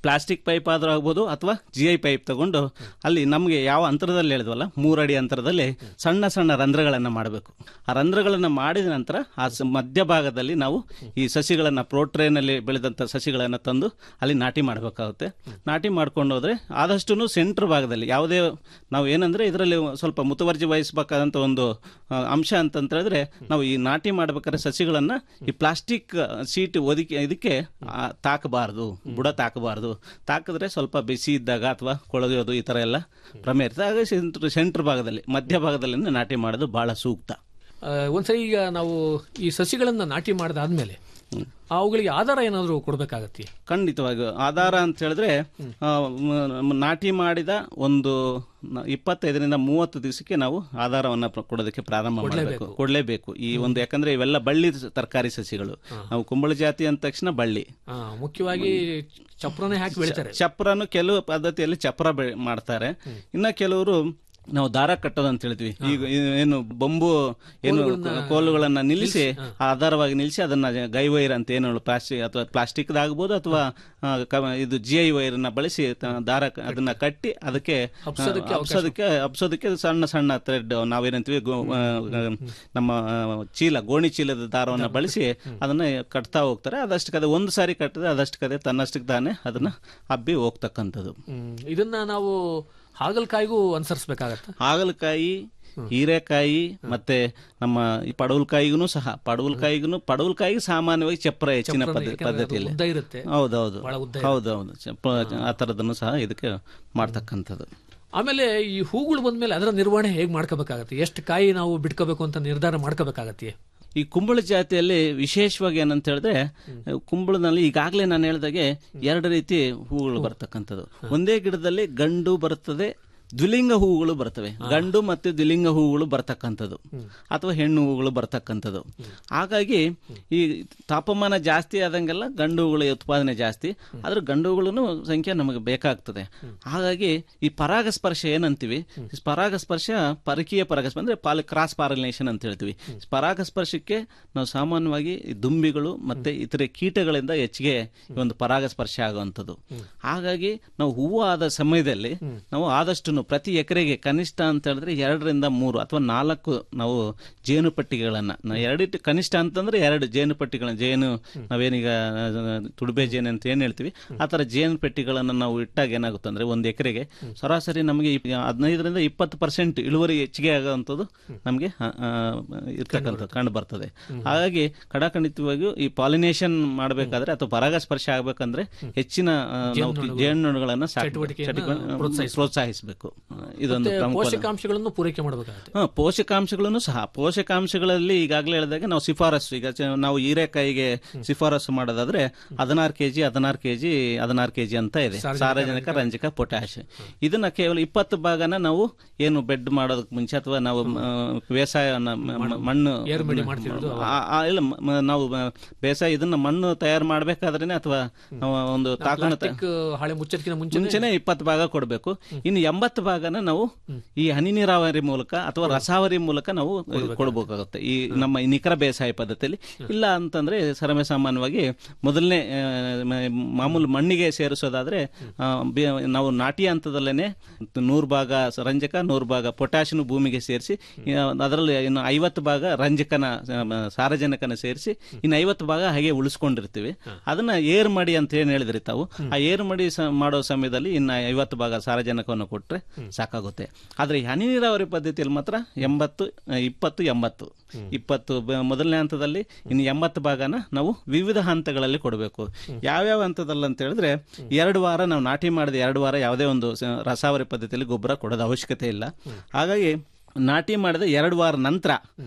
ಪ್ಲಾಸ್ಟಿಕ್ ಪೈಪ್ ಆದ್ರೂ ಆಗ್ಬೋದು ಅಥವಾ ಜಿ ಐ ಪೈಪ್ ತಗೊಂಡು ಅಲ್ಲಿ ನಮಗೆ ಯಾವ ಅಂತರದಲ್ಲಿ ಹೇಳಿದ್ವಲ್ಲ ಮೂರಡಿ ಅಂತರದಲ್ಲಿ ಸಣ್ಣ ಸಣ್ಣ ರಂಧ್ರಗಳನ್ನು ಮಾಡಬೇಕು ಆ ರಂಧ್ರಗಳನ್ನು ಮಾಡಿದ ನಂತರ ಆ ಸ- ಮಧ್ಯಭಾಗದಲ್ಲಿ ನಾವು ಈ ಸಸಿಗಳನ್ನು ಪ್ರೋಟ್ರೇನಲ್ಲಿ ಬೆಳೆದಂಥ ಸಸಿಗಳನ್ನು ತಂದು ಅಲ್ಲಿ ನಾಟಿ ಮಾಡಬೇಕಾಗುತ್ತೆ ನಾಟಿ ಮಾಡ್ಕೊಂಡು ಹೋದ್ರೆ ಆದಷ್ಟು ಸೆಂಟ್ರ್ ಭಾಗದಲ್ಲಿ ಯಾವುದೇ ನಾವು ಏನಂದ್ರೆ ಇದರಲ್ಲಿ ಸ್ವಲ್ಪ ಮುತುವರ್ಜಿ ವಹಿಸಬೇಕಾದಂಥ ಒಂದು ಆ, ಅಂಶ ಅಂತಂತ ಹೇಳಿದ್ರೆ ನಾವು ಈ ನಾಟಿ ಮಾಡ್ಬೇಕಾದ್ರೆ ಸಸಿಗಳನ್ನ ಈ ಪ್ಲಾಸ್ಟಿಕ್ ಶೀಟ್ ಒದಗಿ ಇದಕ್ಕೆ ಆ, ತಾಕಬಾರದು ಬುಡ ತಾಕಬಾರದು ತಾಕಿದ್ರೆ ಸ್ವಲ್ಪ ಬಿಸಿ ಇದ್ದಾಗ ಅಥವಾ ಕೊಳೆಯೋದು ಈ ತರ ಎಲ್ಲ ಪ್ರಮೇಯ ಇರ್ತದೆ ಹಾಗಾಗಿ ಸೆಂಟ್ರ್ ಸೆಂಟ್ರ್ ಭಾಗದಲ್ಲಿ ಮಧ್ಯ ಭಾಗದಲ್ಲಿ ನಾಟಿ ಮಾಡೋದು ಬಹಳ ಸೂಕ್ತ ಆ, ಒಂದ್ಸರಿ ಈಗ ನಾವು ಈ ಸಸಿಗಳನ್ನ ನಾಟಿ ಮಾಡಿದಾದ್ಮೇಲೆ ಅವುಗಳಿಗೆ ಆಧಾರ ಏನಾದರೂ ಕೊಡಬೇಕಾಗತ್ತೆ ಖಂಡಿತವಾಗಿ ಆಧಾರ ಅಂತ ಹೇಳಿದ್ರೆ ಆ, ಮ- ನಾಟಿ ಮಾಡಿದ ಒಂದು ನ- ಇಪ್ಪತ್ತೈದರಿಂದ ಮೂವತ್ತು ದಿವಸಕ್ಕೆ ನಾವು ಆಧಾರವನ್ನ ಪ್ರ- ಕೊಡೋದಕ್ಕೆ ಪ್ರಾರಂಭ ಮಾಡಬೇಕು ಕೊಡಲೇಬೇಕು ಈ ಒಂದು ಯಾಕಂದ್ರೆ ಇವೆಲ್ಲ ಬಳ್ಳಿ ತರಕಾರಿ ಸಸಿಗಳು ನಾವು ಕುಂಬಳ ಜಾತಿ ಅಂದ ತಕ್ಷಣ ಬಳ್ಳಿ ಆ, ಮುಖ್ಯವಾಗಿ ಚಪ್ರನೇ ಹಾಕಿ ಬೆಳಿತಾರೆ ಚಪ್ರನು ಕೆಲವು ಪದ್ಧತಿಯಲ್ಲಿ ಚಪ್ರ ಬೆಳೆ ಮಾಡ್ತಾರೆ ಇನ್ನ ಕೆಲವರು ನಾವು ದಾರ ಕಟ್ಟೋದು ಅಂತ ಹೇಳ್ತೀವಿ ಈಗ ಈ- ಏನು ಬೊಂಬು ಏನು ಕೋಲುಗಳನ್ನ ಕೋಲುಗಳನ್ನ ನಿಲ್ಲಿಸಿ ನಿಲ್ಲಿಸಿ, ಆಧಾರವಾಗಿ ನಿಲ್ಲಿಸಿ ಅದನ್ನ ಗೈ ವೈರ್ ಅಂತ ಏನು ಪ್ಲಾಸ್ಟಿಕ್ ಅಥವಾ ಪ್ಲಾಸ್ಟಿಕ್ ಆಗ್ಬೋದು ಅಥವಾ ಆ, ಕ- ಇದು ಜಿ ಐ ವೈರ್ ನ ಬಳಸಿ ತ- ದಾರ ಕ- ಅದನ್ನ ಕಟ್ಟಿ ಅದಕ್ಕೆ ಹಬ್ಸೋದಕ್ಕೆ ಆ, ಹಬ್ಸೋದಕ್ಕೆ ಹಬ್ಸೋದಕ್ಕೆ ಸಣ್ಣ ಸಣ್ಣ ಥ್ರೆಡ್ ನಾವೇನಂತೀವಿ ಗೋ- ಆ, ಆ, ನಮ್ಮ ಆ, ಚೀಲ ಗೋಣಿ ಚೀಲದ ದಾರವನ್ನ ಬಳಸಿ ಅದನ್ನ ಕಟ್ತಾ ಹೋಗ್ತಾರೆ ಅದಷ್ಟು ಕದೆ ಒಂದು ಸಾರಿ ಕಟ್ಟಿದ್ರೆ ಅದಷ್ಟು ಕದೆ ತನ್ನಷ್ಟಕ್ಕೆ ತಾನೇ ಅದನ್ನ ಹಬ್ಬಿ ಹೋಗ್ತಕ್ಕಂಥದ್ದು ಹ್ಮ್. ಇದನ್ನ ನಾವು ಹಾಗಲಕಾಯಿಗೂ ಅನುಸರಿಸಬೇಕಾಗತ್ತ ಹಾಗಲಕಾಯಿ ಹೀರೆಕಾಯಿ ಮತ್ತೆ ನಮ್ಮ ಈ ಪಡವಲಕಾಯಿಗೂ ಸಹ ಪಡವಲಕಾಯಿಗೂ ಪಡವಲಕಾಯಿಗೆ ಸಾಮಾನ್ಯವಾಗಿ ಚಪ್ರ ಹೆಚ್ಚಿನ ಚಪ್ರನೇ, ಪದ್ಧ- ಯಾಕಂದ್ರೆ ಅದು ಪದ್ಧತಿಯಲ್ಲಿ ಉದ್ದ ಇರುತ್ತೆ. ಹೌದೌದು ಬಹಳ ಉದ್ದ ಇರುತ್ತೆ. ಹೌದೌದು ಚಪ್ರ ಆ ಥರದನ್ನು ಸಹ ಇದಕ್ಕೆ ಮಾಡ್ತಕ್ಕಂಥದ್ದು ಆಮೇಲೆ ಈ ಹೂಗಳು ಬಂದ್ಮೇಲೆ ಅದರ ನಿರ್ವಹಣೆ ಹೇಗೆ ಮಾಡ್ಕೋಬೇಕಾಗತ್ತೆ ಎಷ್ಟು ಕಾಯಿ ನಾವು ಬಿಟ್ಕೋಬೇಕು ಅಂತ ನಿರ್ಧಾರ ಮಾಡ್ಕೋಬೇಕಾಗತ್ತೆ ಈ ಕುಂಬಳ ಜಾತಿಯಲ್ಲಿ ವಿಶೇಷವಾಗಿ ಏನಂತ ಹೇಳಿದ್ರೆ ಕುಂಬಳದಲ್ಲಿ ಈಗಾಗಲೇ ನಾನು ಹೇಳಿದಾಗೆ ಎರಡು ರೀತಿ ಹೂಗಳು ಬರ್ತಕ್ಕಂಥದ್ದು ಒಂದೇ ಗಿಡದಲ್ಲಿ ಗಂಡು ಬರುತ್ತದೆ ದ್ವಿಲಿಂಗ ಹೂವುಗಳು ಬರ್ತವೆ ಗಂಡು ಮತ್ತು ದ್ವಿಲಿಂಗ ಹೂವುಗಳು ಬರ್ತಕ್ಕಂಥದ್ದು ಅಥವಾ ಹೆಣ್ಣು ಹೂವುಗಳು ಬರ್ತಕ್ಕಂಥದ್ದು ಹಾಗಾಗಿ ಈ ತಾಪಮಾನ ಜಾಸ್ತಿ ಆದಂಗೆಲ್ಲ ಗಂಡು ಹೂಗಳ ಉತ್ಪಾದನೆ ಜಾಸ್ತಿ ಆದ್ರೆ ಗಂಡು ಹೂಗಳನ್ನು ಸಂಖ್ಯೆ ನಮಗೆ ಬೇಕಾಗ್ತದೆ ಹಾಗಾಗಿ ಈ ಪರಾಗಸ್ಪರ್ಶ ಏನಂತೀವಿ ಈ ಪರಾಗಸ್ಪರ್ಶ ಪರಕೀಯ ಪರಾಗಸ್ಪರ್ಶ ಅಂದ್ರೆ ಪಾಲಿ ಕ್ರಾಸ್ ಪಾಲಿನೇಷನ್ ಅಂತ ಹೇಳ್ತೀವಿ ಪರಾಗಸ್ಪರ್ಶಕ್ಕೆ ನಾವು ಸಾಮಾನ್ಯವಾಗಿ ಈ ದುಂಬಿಗಳು ಮತ್ತೆ ಇತರೆ ಕೀಟಗಳಿಂದ ಹೆಚ್ಚಿಗೆ ಈ ಒಂದು ಪರಾಗಸ್ಪರ್ಶ ಆಗುವಂಥದ್ದು ಹಾಗಾಗಿ ನಾವು ಹೂವು ಆದ ಸಮಯದಲ್ಲಿ ನಾವು ಆದಷ್ಟು ಪ್ರತಿ ಎಕರೆಗೆ ಕನಿಷ್ಠ ಅಂತ ಹೇಳಿದ್ರೆ ಎರಡರಿಂದ ಮೂರು ಅಥವಾ ನಾಲ್ಕು ನಾವು ಜೇನು ಪಟ್ಟಿಗಳನ್ನ ನಾವು ಎರಡಿಟ್ಟು ಕನಿಷ್ಠ ಅಂತಂದ್ರೆ ಎರಡು ಜೇನು ಪಟ್ಟಿಗಳನ್ನ ಜೇನು ನಾವೇನೀಗ ಆ, ತುಡುಬೆ ಜೇನು ಅಂತ ಏನ್ ಹೇಳ್ತೀವಿ ಆ ತರ ಜೇನು ಪೆಟ್ಟಿಗಳನ್ನ ನಾವು ಇಟ್ಟಾಗ ಏನಾಗುತ್ತೆ ಅಂದ್ರೆ ಒಂದು ಎಕರೆಗೆ ಸರಾಸರಿ ನಮಗೆ ಇಪ್- ಹದಿನೈದರಿಂದ ಇಪ್ಪತ್ತು ಪರ್ಸೆಂಟ್ ಇಳುವರಿ ಹೆಚ್ಚಿಗೆ ಆಗುವಂಥದ್ದು ನಮಗೆ ಇರ್ತಕ್ಕಂಥದ್ದು ಕಂಡು ಬರ್ತದೆ ಹಾಗಾಗಿ ಕಡಾಖಂಡಿತವಾಗಿಯೂ ಈ ಪಾಲಿನೇಷನ್ ಮಾಡಬೇಕಾದ್ರೆ ಅಥವಾ ಪರಾಗಸ್ಪರ್ಶ ಆಗ್ಬೇಕಂದ್ರೆ ಹೆಚ್ಚಿನ ಆ, ನಾವು ಜೇನುನೊಣಗಳು- ಜೇನುನೊಣಗಳನ್ನ ಸಾಕ್- ಚಟುವಟಿಕೆಯನ್ನ ಚಟುವಟಿಕೆ- ಪ್ರೋತ್ಸಾಹಿಸ್ಬೇಕು. ಪ್ರೋತ್ಸಾಹಿಸಬೇಕು ಇದೊಂದು ಮತ್ತೆ ಪ್ರಮುಖ ಪೋಷಕಾಂಶಗಳನ್ನು ಪೂರೈಕೆ ಮಾಡಬೇಕಾಗತ್ತೆ ಹಾ, ಪೋಷಕಾಂಶಗಳನ್ನು ಸಹ ಪೋಷಕಾಂಶಗಳಲ್ಲಿ ಈಗಾಗಲೇ ಹೇಳಿದಾಗ ನಾವು ಶಿಫಾರಸು ಈಗ ಚ- ನಾವು ಹೀರೆಕಾಯಿಗೆ ಶಿಫಾರಸು ಮಾಡೋದಾದ್ರೆ ಹದಿನಾರು ಕೆಜಿ ಹದಿನಾರು ಕೆಜಿ ಹದಿನಾರು ಕೆಜಿ ಅಂತ ಇದೆ ಸಾರಜನಕ ರಂಜಕ ಪೊಟ್ಯಾಶ್ ಇದನ್ನ ಕೇವಲ ಇಪ್ಪತ್ತು ಭಾಗನ ನಾವು ಏನು ಬೆಡ್ ಮಾಡೋದಕ್ಕೆ ಮುಂಚೆ ಅಥವಾ ನಾವು ಆ, ಬೇಸಾಯವನ್ನ ಮ- ಮ- ಮಣ್ಣು ಏರುಮಡಿ ಮಾಡ್ತಿರೋದು ಆ- ಆ- ಇಲ್ಲ ಮ- ಮ- ನಾವು ಮ- ಬೇಸಾಯ ಇದನ್ನ ಮಣ್ಣು ತಯಾರು ಮಾಡ್ಬೇಕಾದ್ರೇನೆ ಅಥವಾ ನಾವು ಒಂದು ತಾಕಣ ಪ್ಲಾಸ್ಟಿಕ್ ಹಾಳೆ ಮುಚ್ಚರಿಕಿನ ಮುಂಚೆ ಮುಂಚೆನೆ ಇಪ್ಪತ್ತು ಭಾಗ ಕೊಡಬೇಕು ಇನ್ನು ಎಂಬತ್ತು ಭಾಗನ ನಾವು ಈ ಹನಿ ನೀರಾವರಿ ಮೂಲಕ ಅಥವಾ ರಸಾವರಿ ಮೂಲಕ ನಾವು ಕೊಡಬೇಕಾಗುತ್ತೆ ಈ ನಮ್ಮ ಈ ನಿಖರ ಬೇಸಾಯ ಪದ್ಧತಿಯಲ್ಲಿ ಇಲ್ಲ ಅಂತಂದ್ರೆ ಸರ್ವೇ ಸಾಮಾನ್ಯವಾಗಿ ಮೊದಲನೇ ಆ, ಮ- ಮಾಮೂಲು ಮಣ್ಣಿಗೆ ಸೇರಿಸೋದಾದ್ರೆ ಆ, ಬೆ- ನಾವು ನಾಟಿ ಹಂತದಲ್ಲೇನೆ ನೂರು ಭಾಗ ರಂಜಕ ನೂರು ಭಾಗ ಪೊಟ್ಯಾಷಿಯಂ ಭೂಮಿಗೆ ಸೇರಿಸಿ ಅದರಲ್ಲಿ ಇನ್ನು ಐವತ್ತು ಭಾಗ ರಂಜಕನ ಆ, ಮ- ಸಾರಜನಕನ ಸೇರಿಸಿ ಇನ್ನು ಐವತ್ತು ಭಾಗ ಹಾಗೆ ಉಳಿಸ್ಕೊಂಡಿರ್ತೀವಿ ಅದನ್ನ ಏರ್ ಮಾಡಿ ಅಂತ ಏನ್ ಹೇಳಿದ್ರಿ ತಾವು ಆ ಏರ್ ಮಾಡಿ ಸ- ಮಾಡೋ ಸಮಯದಲ್ಲಿ ಇನ್ನು ಐವತ್ತು ಭಾಗ ಸಾರಜನಕವನ್ನು ಕೊಟ್ರೆ ಸಾಕಾಗುತ್ತೆ ಆದ್ರೆ ಈ ಹನಿ ನೀರಾವರಿ ಪದ್ಧತಿಯಲ್ಲಿ ಮಾತ್ರ ಎಂಬತ್ತು ಆ, ಇಪ್ಪತ್ತು ಎಂಬತ್ತು ಇಪ್ಪತ್ತು ಬ- ಮೊದಲನೇ ಹಂತದಲ್ಲಿ ಇನ್ನು ಎಂಬತ್ತು ಭಾಗನ ನಾವು ವಿವಿಧ ಹಂತಗಳಲ್ಲಿ ಕೊಡಬೇಕು ಯಾವ್ಯಾವ ಹಂತದಲ್ಲಿ ಅಂತ ಹೇಳಿದ್ರೆ ಎರಡು ವಾರ ನಾವು ನಾಟಿ ಮಾಡಿದ ಎರಡು ವಾರ ಯಾವುದೇ ಒಂದು ಸ- ರಸಾವರಿ ಪದ್ಧತಿಯಲ್ಲಿ ಗೊಬ್ಬರ ಕೊಡೋದು ಅವಶ್ಯಕತೆ ಇಲ್ಲ ಹಾಗಾಗಿ ನಾಟಿ ಮಾಡಿದ ಎರಡು ವಾರ ನಂತರ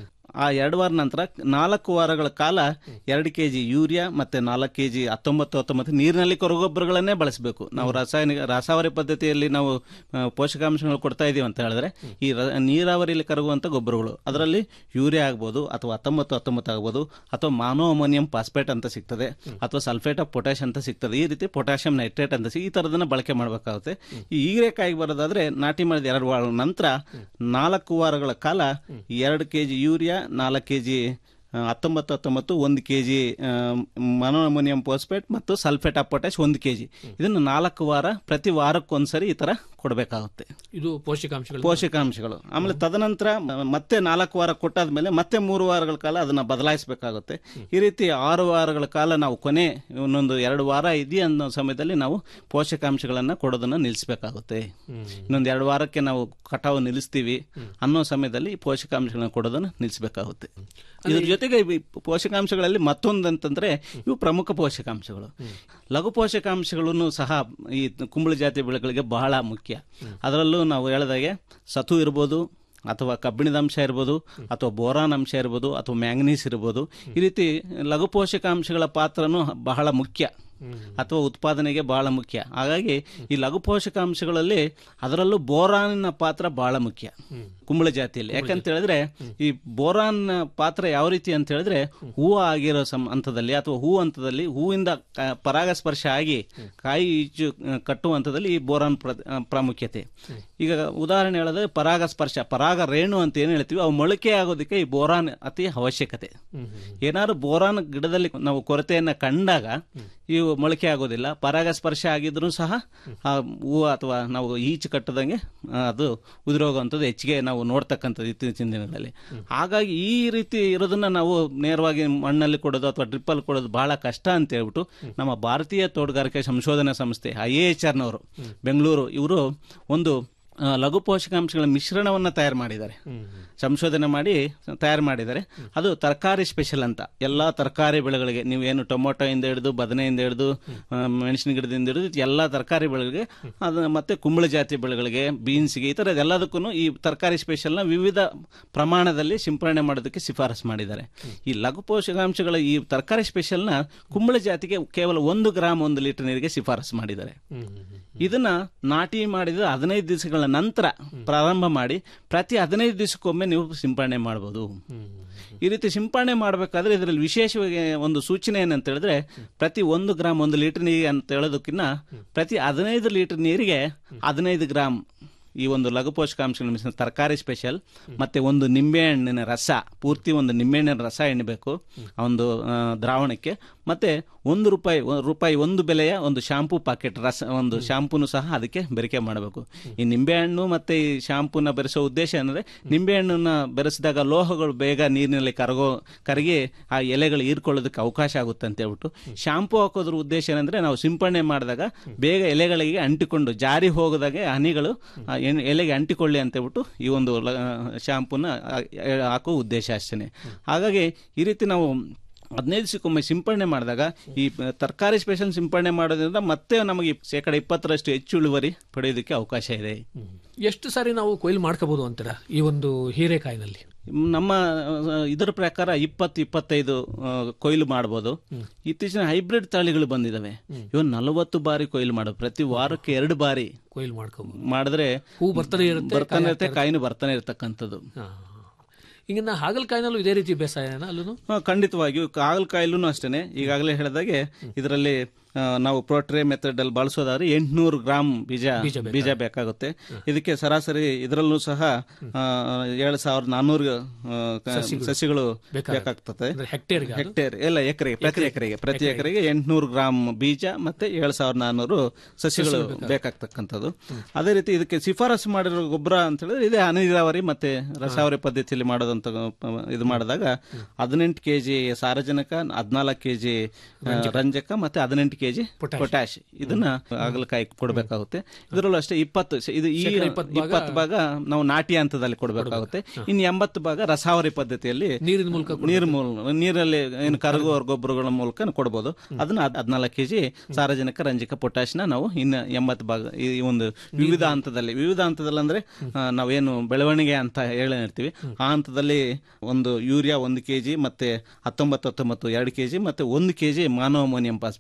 ಆ ಎರಡು ವಾರ ನಂತರ ನಾಲ್ಕು ವಾರಗಳ ಕಾಲ ಎರಡು ಕೆ ಜಿ ಯೂರಿಯಾ ಮತ್ತೆ ನಾಲ್ಕು ಕೆ ಜಿ ಹತ್ತೊಂಬತ್ತು ಹತ್ತೊಂಬತ್ತು ನೀರಿನಲ್ಲಿ ಕರಗೊಬ್ಬರಗಳನ್ನೇ ಬಳಸಬೇಕು ನಾವು ರಾಸಾಯನಿಕ ರಾಸಾವರಿ ಪದ್ಧತಿಯಲ್ಲಿ ನಾವು ಆ, ಪೋಷಕಾಂಶಗಳು ಕೊಡ್ತಾ ಇದೀವಿ ಅಂತ ಹೇಳಿದ್ರೆ ಈ ರ- ನೀರಾವರಿಯಲ್ಲಿ ಕರಗುವಂತ ಗೊಬ್ಬರಗಳು ಅದರಲ್ಲಿ ಯೂರಿಯಾ ಆಗ್ಬೋದು ಅಥವಾ ಹತ್ತೊಂಬತ್ತು ಹತ್ತೊಂಬತ್ತು ಆಗ್ಬೋದು ಅಥವಾ ಮಾನೋ ಅಮೋನಿಯಂ ಫಾಸ್ಫೇಟ್ ಅಂತ ಸಿಗ್ತದೆ ಅಥವಾ ಸಲ್ಫೇಟ್ ಆಫ್ ಪೊಟ್ಯಾಶ್ ಅಂತ ಸಿಗ್ತದೆ ಈ ರೀತಿ ಪೊಟ್ಯಾಷಿಯಂ ನೈಟ್ರೇಟ್ ಅಂತ ಸಿ- ಈ ತರದನ್ನ ಬಳಕೆ ಮಾಡಬೇಕಾಗುತ್ತೆ ಈ ಹೀರೆಕಾಯಿಗೆ ಬರೋದಾದ್ರೆ ನಾಟಿ ಮಾಡಿದ ಎರಡು ವಾರ ನಂತರ ನಾಲ್ಕು ವಾರಗಳ ಕಾಲ ಎರಡು ಕೆ ಜಿ ಯೂರಿಯಾ ನಾಲ್ಕು ಕೆ ಜಿ ಆ, ಹತ್ತೊಂಬತ್ತು ಹತ್ತೊಂಬತ್ತು ಒಂದು ಕೆ ಜಿ ಮನೋಅಮೋನಿಯಂ ಫಾಸ್ಫೇಟ್ ಮತ್ತು ಸಲ್ಫೇಟ್ ಆಫ್ ಪೊಟ್ಯಾಶ್ ಒಂದು ಕೆ ಜಿ ಇದನ್ನು ನಾಲ್ಕು ವಾರ ಪ್ರತಿ ವಾರಕ್ಕೊಂದ್ಸರಿ ಈ ಥರ ಕೊಡಬೇಕಾಗುತ್ತೆ ಇದು ಪೋಷಕಾಂಶಗಳು ಪೋಷಕಾಂಶಗಳು ಆಮೇಲೆ ತದನಂತರ ಮ- ಮತ್ತೆ ನಾಲ್ಕು ವಾರ ಕೊಟ್ಟಾದ್ಮೇಲೆ ಮತ್ತೆ ಮೂರು ವಾರಗಳ ಕಾಲ ಅದನ್ನ ಬದಲಾಯಿಸಬೇಕಾಗುತ್ತೆ ಈ ರೀತಿ ಆರು ವಾರಗಳ ಕಾಲ ನಾವು ಕೊನೆ ಇನ್ನೊಂದು ಎರಡು ವಾರ ಇದೆ ಅನ್ನೋ ಸಮಯದಲ್ಲಿ ನಾವು ಪೋಷಕಾಂಶಗಳನ್ನ ಕೊಡೋದನ್ನ ನಿಲ್ಲಿಸಬೇಕಾಗುತ್ತೆ ಇನ್ನೊಂದು ಎರಡು ವಾರಕ್ಕೆ ನಾವು ಕಟಾವು ನಿಲ್ಲಿಸ್ತೀವಿ ಅನ್ನೋ ಸಮಯದಲ್ಲಿ ಈ ಪೋಷಕಾಂಶಗಳನ್ನ ಕೊಡೋದನ್ನ ನಿಲ್ಲಿಸಬೇಕಾಗುತ್ತೆ ಇದ್ರ ಜೊತೆಗೆ ಈ ಪೋಷಕಾಂಶಗಳಲ್ಲಿ ಮತ್ತೊಂದು ಅಂತಂದ್ರೆ ಇವು ಪ್ರಮುಖ ಪೋಷಕಾಂಶಗಳು ಲಘು ಪೋಷಕಾಂಶಗಳನ್ನು ಸಹ ಈ ಕುಂಬಳ ಜಾತಿ ಬೆಳೆಗಳಿಗೆ ಬಹಳ ಮುಖ್ಯ ಅದರಲ್ಲೂ ನಾವು ಹೇಳಿದಾಗೆ ಸತು ಇರ್ಬೋದು ಅಥವಾ ಕಬ್ಬಿಣದ ಅಂಶ ಇರ್ಬೋದು ಅಥವಾ ಬೋರಾನ್ ಅಂಶ ಇರ್ಬೋದು ಅಥವಾ ಮ್ಯಾಂಗನೀಸ್ ಇರ್ಬೋದು ಈ ರೀತಿ ಲಘು ಪೋಷಕಾಂಶಗಳ ಪಾತ್ರನೂ ಬಹಳ ಮುಖ್ಯ ಅಥವಾ ಉತ್ಪಾದನೆಗೆ ಬಹಳ ಮುಖ್ಯ ಹಾಗಾಗಿ ಈ ಲಘು ಪೋಷಕಾಂಶಗಳಲ್ಲಿ ಅದರಲ್ಲೂ ಬೋರಾನಿನ ಪಾತ್ರ ಬಹಳ ಮುಖ್ಯ ಕುಂಬಳ ಜಾತಿಯಲ್ಲಿ ಯಾಕಂತ ಹೇಳಿದ್ರೆ ಈ ಬೋರಾನ್ ಪಾತ್ರ ಯಾವ ರೀತಿ ಅಂತ ಹೇಳಿದ್ರೆ ಹೂವು ಆಗಿರೋ ಸಂ ಹಂತದಲ್ಲಿ ಅಥವಾ ಹೂ ಹಂತದಲ್ಲಿ ಹೂವಿಂದ ಕ- ಪರಾಗಸ್ಪರ್ಶ ಆಗಿ ಕಾಯಿ ಈಚು ಆ, ಕಟ್ಟುವ ಹಂತದಲ್ಲಿ ಈ ಬೋರಾನ್ ಪ್ರ- ಆ, ಪ್ರಾಮುಖ್ಯತೆ ಈಗ ಉದಾಹರಣೆ ಹೇಳಿದ್ರೆ ಪರಾಗಸ್ಪರ್ಶ ಪರಾಗ ರೇಣು ಅಂತ ಏನ್ ಹೇಳ್ತೀವಿ ಅವು ಮೊಳಕೆ ಆಗೋದಕ್ಕೆ ಈ ಬೋರಾನ್ ಅತಿ ಅವಶ್ಯಕತೆ ಏನಾದ್ರು ಬೋರಾನ್ ಗಿಡದಲ್ಲಿ ನಾವು ಕೊರತೆಯನ್ನ ಕಂಡಾಗ ಇವು ಮೊಳಕೆ ಆಗೋದಿಲ್ಲ ಪರಾಗಸ್ಪರ್ಶ ಆಗಿದ್ರು ಸಹ ಆ ಹೂವು ಅಥವಾ ನಾವು ಈಚು ಕಟ್ಟದಂಗೆ ಆ, ಅದು ಉದುರೋಗುವಂಥದ್ದು ಹೆಚ್ಚಿಗೆ ನಾವು ನೋಡ್ತಕ್ಕಂಥದ್ದು ಇತ್ತೀಚಿನ ದಿನಗಳಲ್ಲಿ ಹಾಗಾಗಿ ಈ ರೀತಿ ಇರೋದನ್ನ ನಾವು ನೇರವಾಗಿ ಮಣ್ಣಲ್ಲಿ ಕೊಡೋದು ಅಥವಾ ಡ್ರಿಪ್ಪಲ್ಲಿ ಕೊಡೋದು ಬಹಳ ಕಷ್ಟ ಅಂತ ಹೇಳ್ಬಿಟ್ಟು ನಮ್ಮ ಭಾರತೀಯ ತೋಟಗಾರಿಕೆ ಸಂಶೋಧನಾ ಸಂಸ್ಥೆ ಐ ಎ ಎಚ್ ಆರ್ನವರು ಬೆಂಗಳೂರು ಇವರು ಒಂದು ಆ, ಲಘು ಪೋಷಕಾಂಶಗಳ ಮಿಶ್ರಣವನ್ನು ತಯಾರು ಮಾಡಿದ್ದಾರೆ ಸಂಶೋಧನೆ ಮಾಡಿ ತಯಾರು ಮಾಡಿದ್ದಾರೆ ಅದು ತರಕಾರಿ ಸ್ಪೆಷಲ್ ಅಂತ ಎಲ್ಲ ತರಕಾರಿ ಬೆಳೆಗಳಿಗೆ ನೀವು ಏನು ಟೊಮೊಟೊ ಇಂದ ಹಿಡಿದು ಬದನೆಯಿಂದ ಹಿಡಿದು ಆ, ಮೆಣಸಿನ ಗಿಡದಿಂದ ಹಿಡಿದು ಎಲ್ಲ ತರಕಾರಿ ಬೆಳೆಗಳಿಗೆ ಅದು ಮತ್ತೆ ಕುಂಬಳ ಜಾತಿ ಬೆಳೆಗಳಿಗೆ ಬೀನ್ಸ್ಗೆ ಈ ಥರದ ಎಲ್ಲದಕ್ಕೂ ಈ ತರಕಾರಿ ಸ್ಪೆಷಲ್ನ ವಿವಿಧ ಪ್ರಮಾಣದಲ್ಲಿ ಸಿಂಪರಣೆ ಮಾಡೋದಕ್ಕೆ ಶಿಫಾರಸು ಮಾಡಿದ್ದಾರೆ ಈ ಲಘು ಪೋಷಕಾಂಶಗಳ ಈ ತರಕಾರಿ ಸ್ಪೆಷಲ್ನ ಕುಂಬಳ ಜಾತಿಗೆ ಕೇವಲ ಒಂದು ಗ್ರಾಮ್ ಒಂದು ಲೀಟರ್ ನೀರಿಗೆ ಶಿಫಾರಸು ಮಾಡಿದ್ದಾರೆ ಇದನ್ನ ನಾಟಿ ಮಾಡಿದ ಹದಿನೈದು ದಿವಸಗಳ ನಂತರ ಪ್ರಾರಂಭ ಮಾಡಿ ಪ್ರತಿ ಹದಿನೈದು ದಿವಸಕ್ಕೊಮ್ಮೆ ನೀವು ಸಿಂಪರಣೆ ಮಾಡಬಹುದು ಈ ರೀತಿ ಸಿಂಪರಣೆ ಮಾಡಬೇಕಾದ್ರೆ ಇದರಲ್ಲಿ ವಿಶೇಷವಾಗಿ ಒಂದು ಸೂಚನೆ ಏನಂತ ಹೇಳಿದ್ರೆ ಪ್ರತಿ ಒಂದು ಗ್ರಾಮ್ ಒಂದು ಲೀಟರ್ ನೀರಿಗೆ ಅಂತ ಹೇಳೋದಕ್ಕಿಂತ ಪ್ರತಿ ಹದಿನೈದು ಲೀಟರ್ ನೀರಿಗೆ ಹದಿನೈದು ಗ್ರಾಮ್ ಈ ಒಂದು ಲಘು ಪೋಷಕಾಂಶಗಳ ಮಿಶ್ರಣ ತರಕಾರಿ ಸ್ಪೆಷಲ್ ಮತ್ತೆ ಒಂದು ನಿಂಬೆಹಣ್ಣಿನ ರಸ ಪೂರ್ತಿ ಒಂದು ನಿಂಬೆಹಣ್ಣಿನ ರಸ ಎಣ್ಣಬೇಕು ಆ ಒಂದು ಆ, ದ್ರಾವಣಕ್ಕೆ ಮತ್ತೆ ಒಂದು ರೂಪಾಯಿ ಒಂದು ರೂಪಾಯಿ ಒಂದು ಬೆಲೆಯ ಒಂದು ಶಾಂಪೂ ಪಾಕೆಟ್ ರಸ ಒಂದು ಶಾಂಪೂನು ಸಹ ಅದಕ್ಕೆ ಬೆರಿಕೆ ಮಾಡಬೇಕು ಈ ನಿಂಬೆಹಣ್ಣು ಮತ್ತೆ ಈ ಶಾಂಪೂನ ಬೆರೆಸೋ ಉದ್ದೇಶ ಏನಂದ್ರೆ ನಿಂಬೆಹಣ್ಣನ್ನ ಬೆರೆಸಿದಾಗ ಲೋಹಗಳು ಬೇಗ ನೀರಿನಲ್ಲಿ ಕರಗೋ ಕರಗಿ ಆ ಎಲೆಗಳು ಹೀರ್ಕೊಳ್ಳೋದಕ್ಕೆ ಅವಕಾಶ ಆಗುತ್ತೆ ಅಂತ ಹೇಳ್ಬಿಟ್ಟು ಶಾಂಪೂ ಹಾಕೋದ್ರ ಉದ್ದೇಶ ಏನಂದ್ರೆ ನಾವು ಸಿಂಪರಣೆ ಮಾಡಿದಾಗ ಬೇಗ ಎಲೆಗಳಿಗೆ ಅಂಟಿಕೊಂಡು ಜಾರಿ ಹೋಗದಾಗೆ ಹನಿಗಳು ಆ ಎಣ್- ಎಲೆಗೆ ಅಂಟಿಕೊಳ್ಳಿ ಅಂತ ಹೇಳ್ಬಿಟ್ಟು ಈ ಒಂದು ಲ- ಶಾಂಪೂನ ಆ, ಹಾಕೋ ಉದ್ದೇಶ ಅಷ್ಟೇ ಹಾಗಾಗಿ ಈ ರೀತಿ ನಾವು ಹದಿನೈದು ದಿವಸಕ್ಕೊಮ್ಮೆ ಸಿಂಪರಣೆ ಮಾಡಿದಾಗ ಈ ತರಕಾರಿ ಸ್ಪೆಷಲ್ ಸಿಂಪರಣೆ ಮಾಡೋದ್ರಿಂದ ಮತ್ತೆ ನಮಗೆ ಶೇಕಡ ಇಪ್ಪತ್ತರಷ್ಟು ಹೆಚ್ಚು ಇಳುವರಿ ಪಡೆಯೋದಕ್ಕೆ ಅವಕಾಶ ಇದೆ ಎಷ್ಟು ಸಾರಿ ನಾವು ಕೊಯ್ಲು ಮಾಡ್ಕೋಬಹುದು ಅಂತೀರಾ ಈ ಒಂದು ಹೀರೆಕಾಯಿನಲ್ಲಿ ನಮ್ಮ ಆ, ಇದರ ಪ್ರಕಾರ ಇಪ್ಪತ್ತು ಇಪ್ಪತ್ತೈದು ಆ, ಕೊಯ್ಲು ಮಾಡಬಹುದು ಇತ್ತೀಚಿನ ಹೈಬ್ರಿಡ್ ತಳಿಗಳು ಬಂದಿದಾವೆ ಇವನ್ ನಲವತ್ತು ಬಾರಿ ಕೊಯ್ಲು ಮಾಡೋದು ಪ್ರತಿ ವಾರಕ್ಕೆ ಎರಡು ಬಾರಿ ಕೊಯ್ಲು ಮಾಡ್ಕೋಬಹುದು ಮಾಡಿದ್ರೆ ಹೂ ಬರ್ತಾನೆ ಇರುತ್ತೆ, ಬರ್ತಾನೆ ಕಾಯಿ ಇರುತ್ತೆ ಆಗ್ತಾ ಕಾಯಿನೂ ಬರ್ತಾನೆ ಇರ್ತಕ್ಕಂಥದ್ದು ಈಗ ನಾ ಹಾಗಲಕಾಯಿನಲ್ಲೂ ಇದೇ ರೀತಿ ಬೇಸಾಯನ ಅಲ್ಲೂ ಹಾ, ಖಂಡಿತವಾಗಿಯೂ ಹಾಗಲಕಾಯಿಲೂ ಅಷ್ಟೇನೆ ಈಗಾಗಲೇ ಹೇಳಿದಾಗೆ ಇದರಲ್ಲಿ ಆ, ನಾವು ಪ್ರೋಟ್ರೇ ಮೆಥಡ್ ಅಲ್ಲಿ ಬಳಸೋದಾದ್ರೆ ಎಂಟುನೂರು ಗ್ರಾಮ್ ಬೀಜ ಬೀಜ ಬೇಕಾಗುತ್ತೆ. ಬೀಜ ಬೇಕಾಗುತ್ತೆ ಇದಕ್ಕೆ ಸರಾಸರಿ ಇದರಲ್ಲೂ ಸಹ ಆ, ಏಳು ಸಾವಿರದ ನಾನ್ನೂರು ಆ, ಕ- ಸಸಿಗಳು ಸಸಿಗಳು ಬೇಕಾಗುತ್ತೆ. ಬೇಕಾಗ್ತದೆ ಅಂದ್ರೆ ಹೆಕ್ಟೇರ್ಗೆ ಅದು? ಹೆಕ್ಟೇರ್ ಎಲ್ಲ ಎಕರೆಗೆ ಪ್ರತಿ ಎಕರೆ- ಎಕರೆಗೆ ಪ್ರತಿ ಎಕರೆಗೆ. ಎಕರೆಗೆ ಎಂಟುನೂರು ಗ್ರಾಮ್ ಬೀಜ ಮತ್ತೆ ಏಳು ಸಾವಿರದ ನಾನ್ನೂರು ಸಸಿಗಳು ಸಸಿಗಳು ಬೇಕಾಗುತ್ತೆ. ಬೇಕಾಗ್ತಕ್ಕಂಥದ್ದು ಅದೇ ರೀತಿ ಇದಕ್ಕೆ ಶಿಫಾರಸು ಮಾಡಿರೋ ಗೊಬ್ಬರ ಅಂತ ಹೇಳಿದ್ರೆ ಇದೇ ಹನಿ ನೀರಾವರಿ ಮತ್ತೆ ರಸಾವರಿ ಪದ್ಧತಿಯಲ್ಲಿ ಮಾಡೋದಂತ ಇದು ಮಾಡಿದಾಗ ಹದಿನೆಂಟು ಕೆಜಿ ಸಾರಜನಕ ಹದಿನಾಲ್ಕು ಕೆಜಿ ರಂಜಕ ಮತ್ತೆ ಹದಿನೆಂಟು ಕೆಜಿ ಪೊಟ್ಯಾಶ್ ಇದನ್ನ ಹಾಗಲಕಾಯಿ ಕೊಡಬೇಕಾಗುತ್ತೆ ಇದರಲ್ಲೂ ಅಷ್ಟೇ ಇಪ್ಪತ್ತು ಶ- ಇದು ಈ ಶೇಕಡ ಇಪ್ಪತ್ತು ಭಾಗ- ಇಪ್ಪತ್ತು ಭಾಗ ನಾವು ನಾಟಿ ಹಂತದಲ್ಲಿ ಕೊಡಬೇಕಾಗುತ್ತೆ ಇನ್ನು ಎಂಬತ್ತು ಭಾಗ ರಸಾವರಿ ಪದ್ಧತಿಯಲ್ಲಿ ನೀರಿನ ಮೂಲಕ ನೀರು ಮೂಲ ನೀರಲ್ಲಿ ಏನು ಕರಗುವ ಗೊಬ್ಬರಗಳ ಮೂಲಕ ಕೊಡಬಹುದು ಅದನ್ನ ಹದಿನಾಲ್ಕು ಕೆಜಿ ಸಾರಜನಕ ರಂಜಕ ಪೊಟ್ಯಾಶ್ನ ನಾವು ಇನ್ನು ಎಂಬತ್ತು ಭಾಗ ಈ ಒಂದು ವಿವಿಧ ಹಂತದಲ್ಲಿ ವಿವಿಧ ಹಂತದಲ್ಲಿ ಅಂದ್ರೆ ಆ, ನಾವೇನು ಬೆಳವಣಿಗೆ ಅಂತ ಹೇಳಿರ್ತೀವಿ ಆ ಹಂತದಲ್ಲಿ ಒಂದು ಯೂರಿಯಾ ಒಂದು ಕೆಜಿ ಮತ್ತೆ ಹತ್ತೊಂಬತ್ತು ಹತ್ತೊಂಬತ್ತು ಎರಡು ಕೆಜಿ ಮತ್ತೆ ಒಂದು ಕೆಜಿ ಮಾನವ ಅಮೋನಿಯಂ ಫಾಸ್ಫೇಟ್ ಇದನ್ನ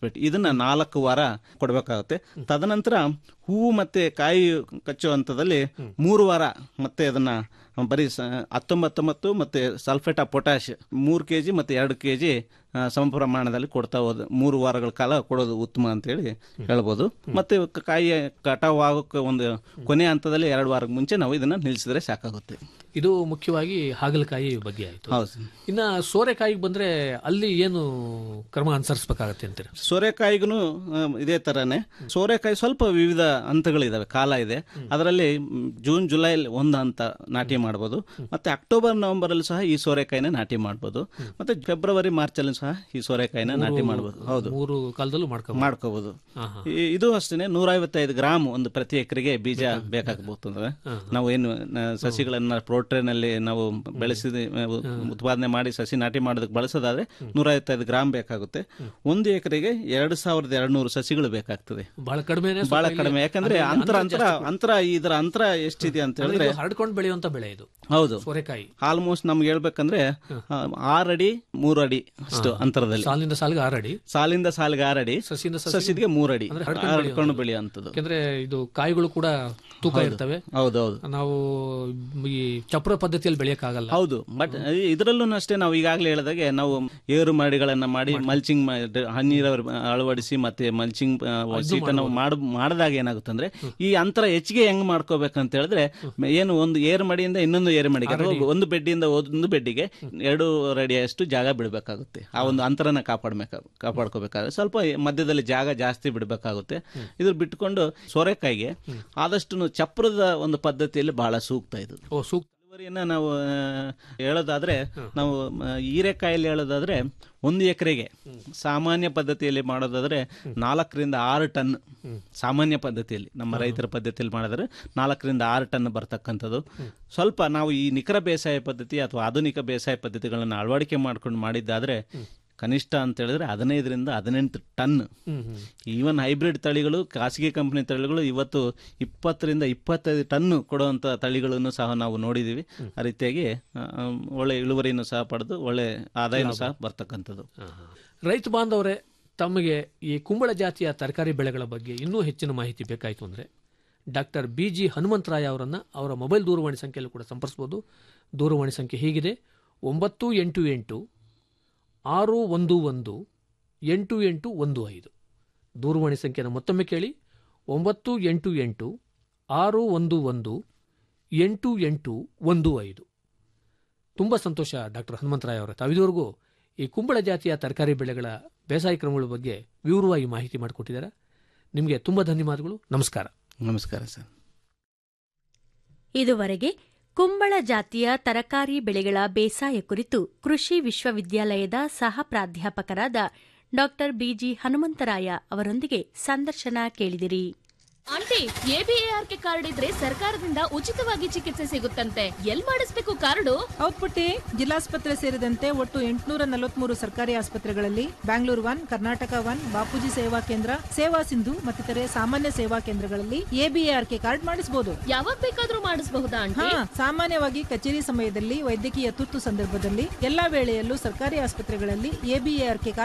ಇದನ್ನ ನಾಲ್ಕು ವಾರ ಕೊಡಬೇಕಾಗುತ್ತೆ ತದನಂತರ ಹೂವು ಮತ್ತೆ ಕಾಯಿ ಕಚ್ಚುವ ಹಂತದಲ್ಲಿ ಮೂರು ವಾರ ಮತ್ತೆ ಅದನ್ನ ಬರೀ ಸ- ಹತ್ತೊಂಬತ್ತೊಂಬತ್ತು ಮತ್ತೆ ಸಲ್ಫೇಟ್ ಆಫ್ ಪೊಟ್ಯಾಶ್ ಮೂರು ಕೆ ಜಿ ಮತ್ತೆ ಎರಡು ಕೆ ಜಿ ಸಮ ಪ್ರಮಾಣದಲ್ಲಿ ಕೊಡ್ತಾ ಹೋದ ಮೂರು ವಾರಗಳ ಕಾಲ ಕೊಡೋದು ಉತ್ತಮ ಅಂತೇಳಿ ಹೇಳ್ಬೋದು ಮತ್ತೆ ಕ- ಕಾಯಿ ಕಟಾವು ಆಗೋಕೆ ಒಂದು ಕೊನೆ ಹಂತದಲ್ಲಿ ಎರಡು ವಾರಕ್ಕೆ ಮುಂಚೆ ನಾವು ಇದನ್ನ ನಿಲ್ಲಿಸಿದ್ರೆ ಸಾಕಾಗುತ್ತೆ ಇದು ಮುಖ್ಯವಾಗಿ ಹಾಗಲಕಾಯಿ ಬಗ್ಗೆ ಆಯಿತು ಹೌದು ಸರ್. ಇನ್ನ ಸೋರೆಕಾಯಿಗೆ ಬಂದ್ರೆ ಅಲ್ಲಿ ಏನು ಕ್ರಮ ಅನುಸರಿಸಬೇಕಾಗತ್ತೆ ಅಂತೀರ ಸೋರೆಕಾಯಿಗೂ ಇದೇ ತರನೇ ಸೋರೆಕಾಯಿ ಸ್ವಲ್ಪ ವಿವಿಧ ಹಂತಗಳಿದಾವೆ ಕಾಲ ಇದೆ ಅದರಲ್ಲಿ ಮ್, ಜೂನ್ ಜುಲೈ ಒಂದು ಹಂತ ನಾಟಿ ಮಾಡ್ಬೋದು ಮತ್ತೆ ಅಕ್ಟೋಬರ್ ನವೆಂಬರ್ ಅಲ್ಲಿ ಸಹ ಈ ಸೋರೆಕಾಯಿನ ನಾಟಿ ಮಾಡ್ಬೋದು ಮತ್ತೆ ಫೆಬ್ರವರಿ ಮಾರ್ಚ್ ಅಲ್ಲಿ ಸಹ ಈ ಸೋರೆಕಾಯಿನ ನಾಟಿ ಮಾಡ್ಬೋದು ಹೌದು ಮೂರು ಕಾಲದಲ್ಲೂ ಮಾಡ್ಕೋಬಹುದು ಮಾಡ್ಕೋಬಹುದು ಹಾ, ಹಾ. ಈ- ಇದು ಅಷ್ಟೇ ನೂರ ಐವತ್ತೈದು ಗ್ರಾಮ್ ಒಂದು ಪ್ರತಿ ಎಕರೆಗೆ ಬೀಜ ಬೇಕಾಗಬಹುದು ನಾವು ಏನು ನ- ಸಸಿಗಳನ್ನ ಪ್ರೋಟ್ರೇನ್ ಅಲ್ಲಿ ನಾವು ಬೆಳೆಸಿದ ಉತ್ಪಾದನೆ ಮಾಡಿ ಸಸಿ ನಾಟಿ ಮಾಡೋದಕ್ಕೆ ಬಳಸೋದಾದ್ರೆ ನೂರ ಐವತ್ತೈದು ಗ್ರಾಮ್ ಬೇಕಾಗುತ್ತೆ ಒಂದು ಎಕರೆಗೆ ಎರಡು ಸಾವಿರದ ಎರಡು ನೂರು ಸಸಿಗಳು ಬೇಕಾಗ್ತದೆ ಬಹಳ ಕಡಿಮೆ ಬಹಳ ಕಡಿಮೆ ಯಾಕಂದ್ರೆ ಅಂತರ ಅಂತರ ಅಂತರ ಇದರ ಅಂತರ ಎಷ್ಟಿದೆ ಅಂತ ಹೇಳಿದ್ರೆ ಹರಡ್ಕೊಂಡು ಬೆಳೆಯುವಂತ ಬೆಳೆ ಇದು ಹೌದು ಸೋರೆಕಾಯಿ ಆಲ್ಮೋಸ್ಟ್ ನಮ್ಗೆ ಹೇಳ್ಬೇಕಂದ್ರೆ ಆ, ಆರು ಅಡಿ ಮೂರು ಅಡಿ ಅಷ್ಟು ಅಂತರದಲ್ಲಿ ಸಾಲಿನಿಂದ ಸಾಲಿಗೆ ಆರು ಅಡಿ ಸಾಲಿಂದ ಸಾಲಿಗೆ ಆರು ಅಡಿ ಸಸಿಯಿಂದ ಸಸಿಗೆ ಮೂರು ಅಡಿ ಅಂದ್ರೆ ಹರಡ್ಕೊಂಡು ಹರಡ್ಕೊಂಡು ಬೆಳೆಯುವಂಥದ್ದು. ಬೆಳೆಯುವಂಥದ್ದು ಯಾಕಂದ್ರೆ ಇದು ಕಾಯಿಗಳು ಕೂಡ ತೂಕ ಹೌದು. ಇರ್ತವೆ ಹೌದೌದು ನಾವು ಈ ಚಪ್ರ ಪದ್ಧತಿಯಲ್ಲಿ ಬೆಳೆಯಕ್ಕಾಗಲ್ಲ ಹೌದು ಬಟ್ ಇದರಲ್ಲೂ ಅಷ್ಟೇ ನಾವು ಈಗಾಗಲೇ ಹೇಳಿದಾಗೆ ನಾವು ಏರು ಮಡಿಗಳನ್ನ ಮಾಡಿ ಮಲ್ಚಿಂಗ್ ಹನ್ನೀರವರ್ ಅಳವಡಿಸಿ ಮತ್ತೆ ಮಲ್ಚಿಂಗ್ ಸೀಟನ್ನು ಮಾಡ ಮಾಡಿದಾಗ ಏನಾಗುತ್ತೆ ಅಂದ್ರೆ ಈ ಅಂತರ ಹೆಚ್ಚಿಗೆ ಹೆಂಗ್ ಮಾಡ್ಕೋಬೇಕಂತ ಹೇಳಿದ್ರೆ ಮ- ಏನು ಒಂದು ಏರು ಮಡಿಯಿಂದ ಇನ್ನೊಂದು ಏರು ಮಡಿಗೆ ಅಥವಾ ಒಂದು ಬೆಡ್ಡಿಂದ ಒಂದು ಬೆಡ್ಡಿಗೆ ಎರಡು ಅಡಿಯಷ್ಟು ಜಾಗ ಬಿಡಬೇಕಾಗುತ್ತೆ ಆ ಒಂದು ಅಂತರನ ಕಾಪಾಡ್ಬೇಕಾಗ ಕಾಪಾಡ್ಕೋಬೇಕಾಗುತ್ತೆ ಸ್ವಲ್ಪ ಮಧ್ಯದಲ್ಲಿ ಜಾಗ ಜಾಸ್ತಿ ಬಿಡಬೇಕಾಗುತ್ತೆ ಇದ್ರ ಬಿಟ್ಕೊಂಡು ಸೋರೆಕಾಯಿಗೆ ಆದಷ್ಟು ಚಪ್ರದ ಒಂದು ಪದ್ಧತಿಯಲ್ಲಿ ಬಹಳ ಸೂಕ್ತ ಇದು ಓ ಸೂಕ್ತ ಇಳುವರಿಯನ್ನ ನಾವು ಆ, ಹೇಳೋದಾದ್ರೆ ನಾವು ಆ, ಹೀರೆಕಾಯಲ್ಲಿ ಹೇಳೋದಾದ್ರೆ ಒಂದು ಎಕರೆಗೆ ಸಾಮಾನ್ಯ ಪದ್ಧತಿಯಲ್ಲಿ ಮಾಡೋದಾದ್ರೆ ನಾಲ್ಕರಿಂದ ಆರು ಟನ್ ಸಾಮಾನ್ಯ ಪದ್ಧತಿಯಲ್ಲಿ ನಮ್ಮ ರೈತರ ಪದ್ಧತಿಯಲ್ಲಿ ಮಾಡಿದ್ರೆ ನಾಲ್ಕರಿಂದ ಆರು ಟನ್ ಬರ್ತಕ್ಕಂಥದ್ದು ಸ್ವಲ್ಪ ನಾವು ಈ ನಿಖರ ಬೇಸಾಯ ಪದ್ಧತಿ ಅಥವಾ ಆಧುನಿಕ ಬೇಸಾಯ ಪದ್ಧತಿಗಳನ್ನು ಅಳವಡಿಕೆ ಮಾಡ್ಕೊಂಡು ಮಾಡಿದ್ದಾದ್ರೆ ಕನಿಷ್ಠ ಅಂತ ಹೇಳಿದ್ರೆ ಹದಿನೈದರಿಂದ ಹದಿನೆಂಟು ಟನ್ ಈವನ್ ಹೈಬ್ರಿಡ್ ತಳಿಗಳು ಖಾಸಗಿ ಕಂಪನಿ ತಳಿಗಳು ಇವತ್ತು ಇಪ್ಪತ್ತರಿಂದ ಇಪ್ಪತ್ತೈದು ಟನ್ ಕೊಡುವಂಥ ತಳಿಗಳನ್ನು ಸಹ ನಾವು ನೋಡಿದ್ದೀವಿ ಆ ರೀತಿಯಾಗಿ ಆ, ಆ, ಒಳ್ಳೆ ಇಳುವರಿಯನ್ನು ಸಹ ಪಡೆದು ಒಳ್ಳೆ ಆದಾಯನೂ ಸಹ ಬರ್ತಕ್ಕಂಥದ್ದು ರೈತ ಬಾಂಧವರೇ ತಮಗೆ ಈ ಕುಂಬಳ ಜಾತಿಯ ತರಕಾರಿ ಬೆಳೆಗಳ ಬಗ್ಗೆ ಇನ್ನೂ ಹೆಚ್ಚಿನ ಮಾಹಿತಿ ಬೇಕಾಯಿತು ಅಂದರೆ ಡಾಕ್ಟರ್ ಬಿ ಜಿ ಹನುಮಂತರಾಯ ಅವರನ್ನು ಅವರ ಮೊಬೈಲ್ ದೂರವಾಣಿ ಸಂಖ್ಯೆಯಲ್ಲೂ ಕೂಡ ಸಂಪರ್ಸ್ಬೋದು ದೂರವಾಣಿ ಸಂಖ್ಯೆ ಹೀಗಿದೆ ಒಂಬತ್ತು ಎಂಟು ಎಂಟು ಆರು ಒಂದು ಒಂದು ಎಂಟು ಎಂಟು ಒಂದು ಐದು ದೂರವಾಣಿ ಸಂಖ್ಯೆಯನ್ನು ಮತ್ತೊಮ್ಮೆ ಕೇಳಿ ಒಂಬತ್ತು ಎಂಟು ಎಂಟು ಆರು ಒಂದು ಒಂದು ಎಂಟು ಎಂಟು ಒಂದು ಐದು ತುಂಬ ಸಂತೋಷ ಡಾಕ್ಟರ್ ಹನುಮಂತರಾಯ ಅವರ ತಾವಿದವರೆಗೂ ಈ ಕುಂಬಳ ಜಾತಿಯ ತರಕಾರಿ ಬೆಳೆಗಳ ಬೇಸಾಯ ಕ್ರಮಗಳ ಬಗ್ಗೆ ವಿವರವಾಗಿ ಮಾಹಿತಿ ಮಾಡಿಕೊಟ್ಟಿದ್ದಾರೆ ನಿಮಗೆ ತುಂಬ ಧನ್ಯವಾದಗಳು ನಮಸ್ಕಾರ ನಮಸ್ಕಾರ ಸರ್ ಇದುವರೆಗೆ ಕುಂಬಳ ಜಾತಿಯ ತರಕಾರಿ ಬೆಳೆಗಳ ಬೇಸಾಯ ಕುರಿತು ಕೃಷಿ ವಿಶ್ವವಿದ್ಯಾಲಯದ ಸಹ ಪ್ರಾಧ್ಯಾಪಕರಾದ ಡಾ ಬಿಜಿ ಹನುಮಂತರಾಯ ಅವರೊಂದಿಗೆ ಸಂದರ್ಶನ ಕೇಳಿದಿರಿ ಆಂಟಿ ಎಬಿಎಆರ್ಕೆ ಕಾರ್ಡ್ ಇದ್ರೆ ಸರ್ಕಾರದಿಂದ ಉಚಿತವಾಗಿ ಚಿಕಿತ್ಸೆ ಸಿಗುತ್ತಂತೆ ಎಲ್ ಮಾಡಿಸ್ಬೇಕು ಕಾರ್ಡು ಹೌದ್ ಪುಟ್ಟಿ ಜಿಲ್ಲಾಸ್ಪತ್ರೆ ಸೇರಿದಂತೆ ಒಟ್ಟು ಎಂಟುನೂರ ನಲವತ್ಮೂರು ಸರ್ಕಾರಿ ಆಸ್ಪತ್ರೆಗಳಲ್ಲಿ ಬ್ಯಾಂಗ್ಳೂರ್ ಒನ್ ಕರ್ನಾಟಕ ಒನ್ ಬಾಪೂಜಿ ಸೇವಾ ಕೇಂದ್ರ ಸೇವಾ ಸಿಂಧು ಮತ್ತಿತರೆ ಸಾಮಾನ್ಯ ಸೇವಾ ಕೇಂದ್ರಗಳಲ್ಲಿ ಎಬಿಎಆರ್ಕೆ ಕಾರ್ಡ್ ಮಾಡಿಸಬಹುದು ಯಾವಾಗ ಬೇಕಾದ್ರೂ ಮಾಡಿಸಬಹುದಾ ಹಾ ಆಂಟಿ ಸಾಮಾನ್ಯವಾಗಿ ಕಚೇರಿ ಸಮಯದಲ್ಲಿ ವೈದ್ಯಕೀಯ ತುರ್ತು ಸಂದರ್ಭದಲ್ಲಿ ಎಲ್ಲಾ ವೇಳೆಯಲ್ಲೂ ಸರ್ಕಾರಿ ಆಸ್ಪತ್ರೆಗಳಲ್ಲಿ ಎಬಿಎಆರ್ಕೆ ಕಾರ್ಡ್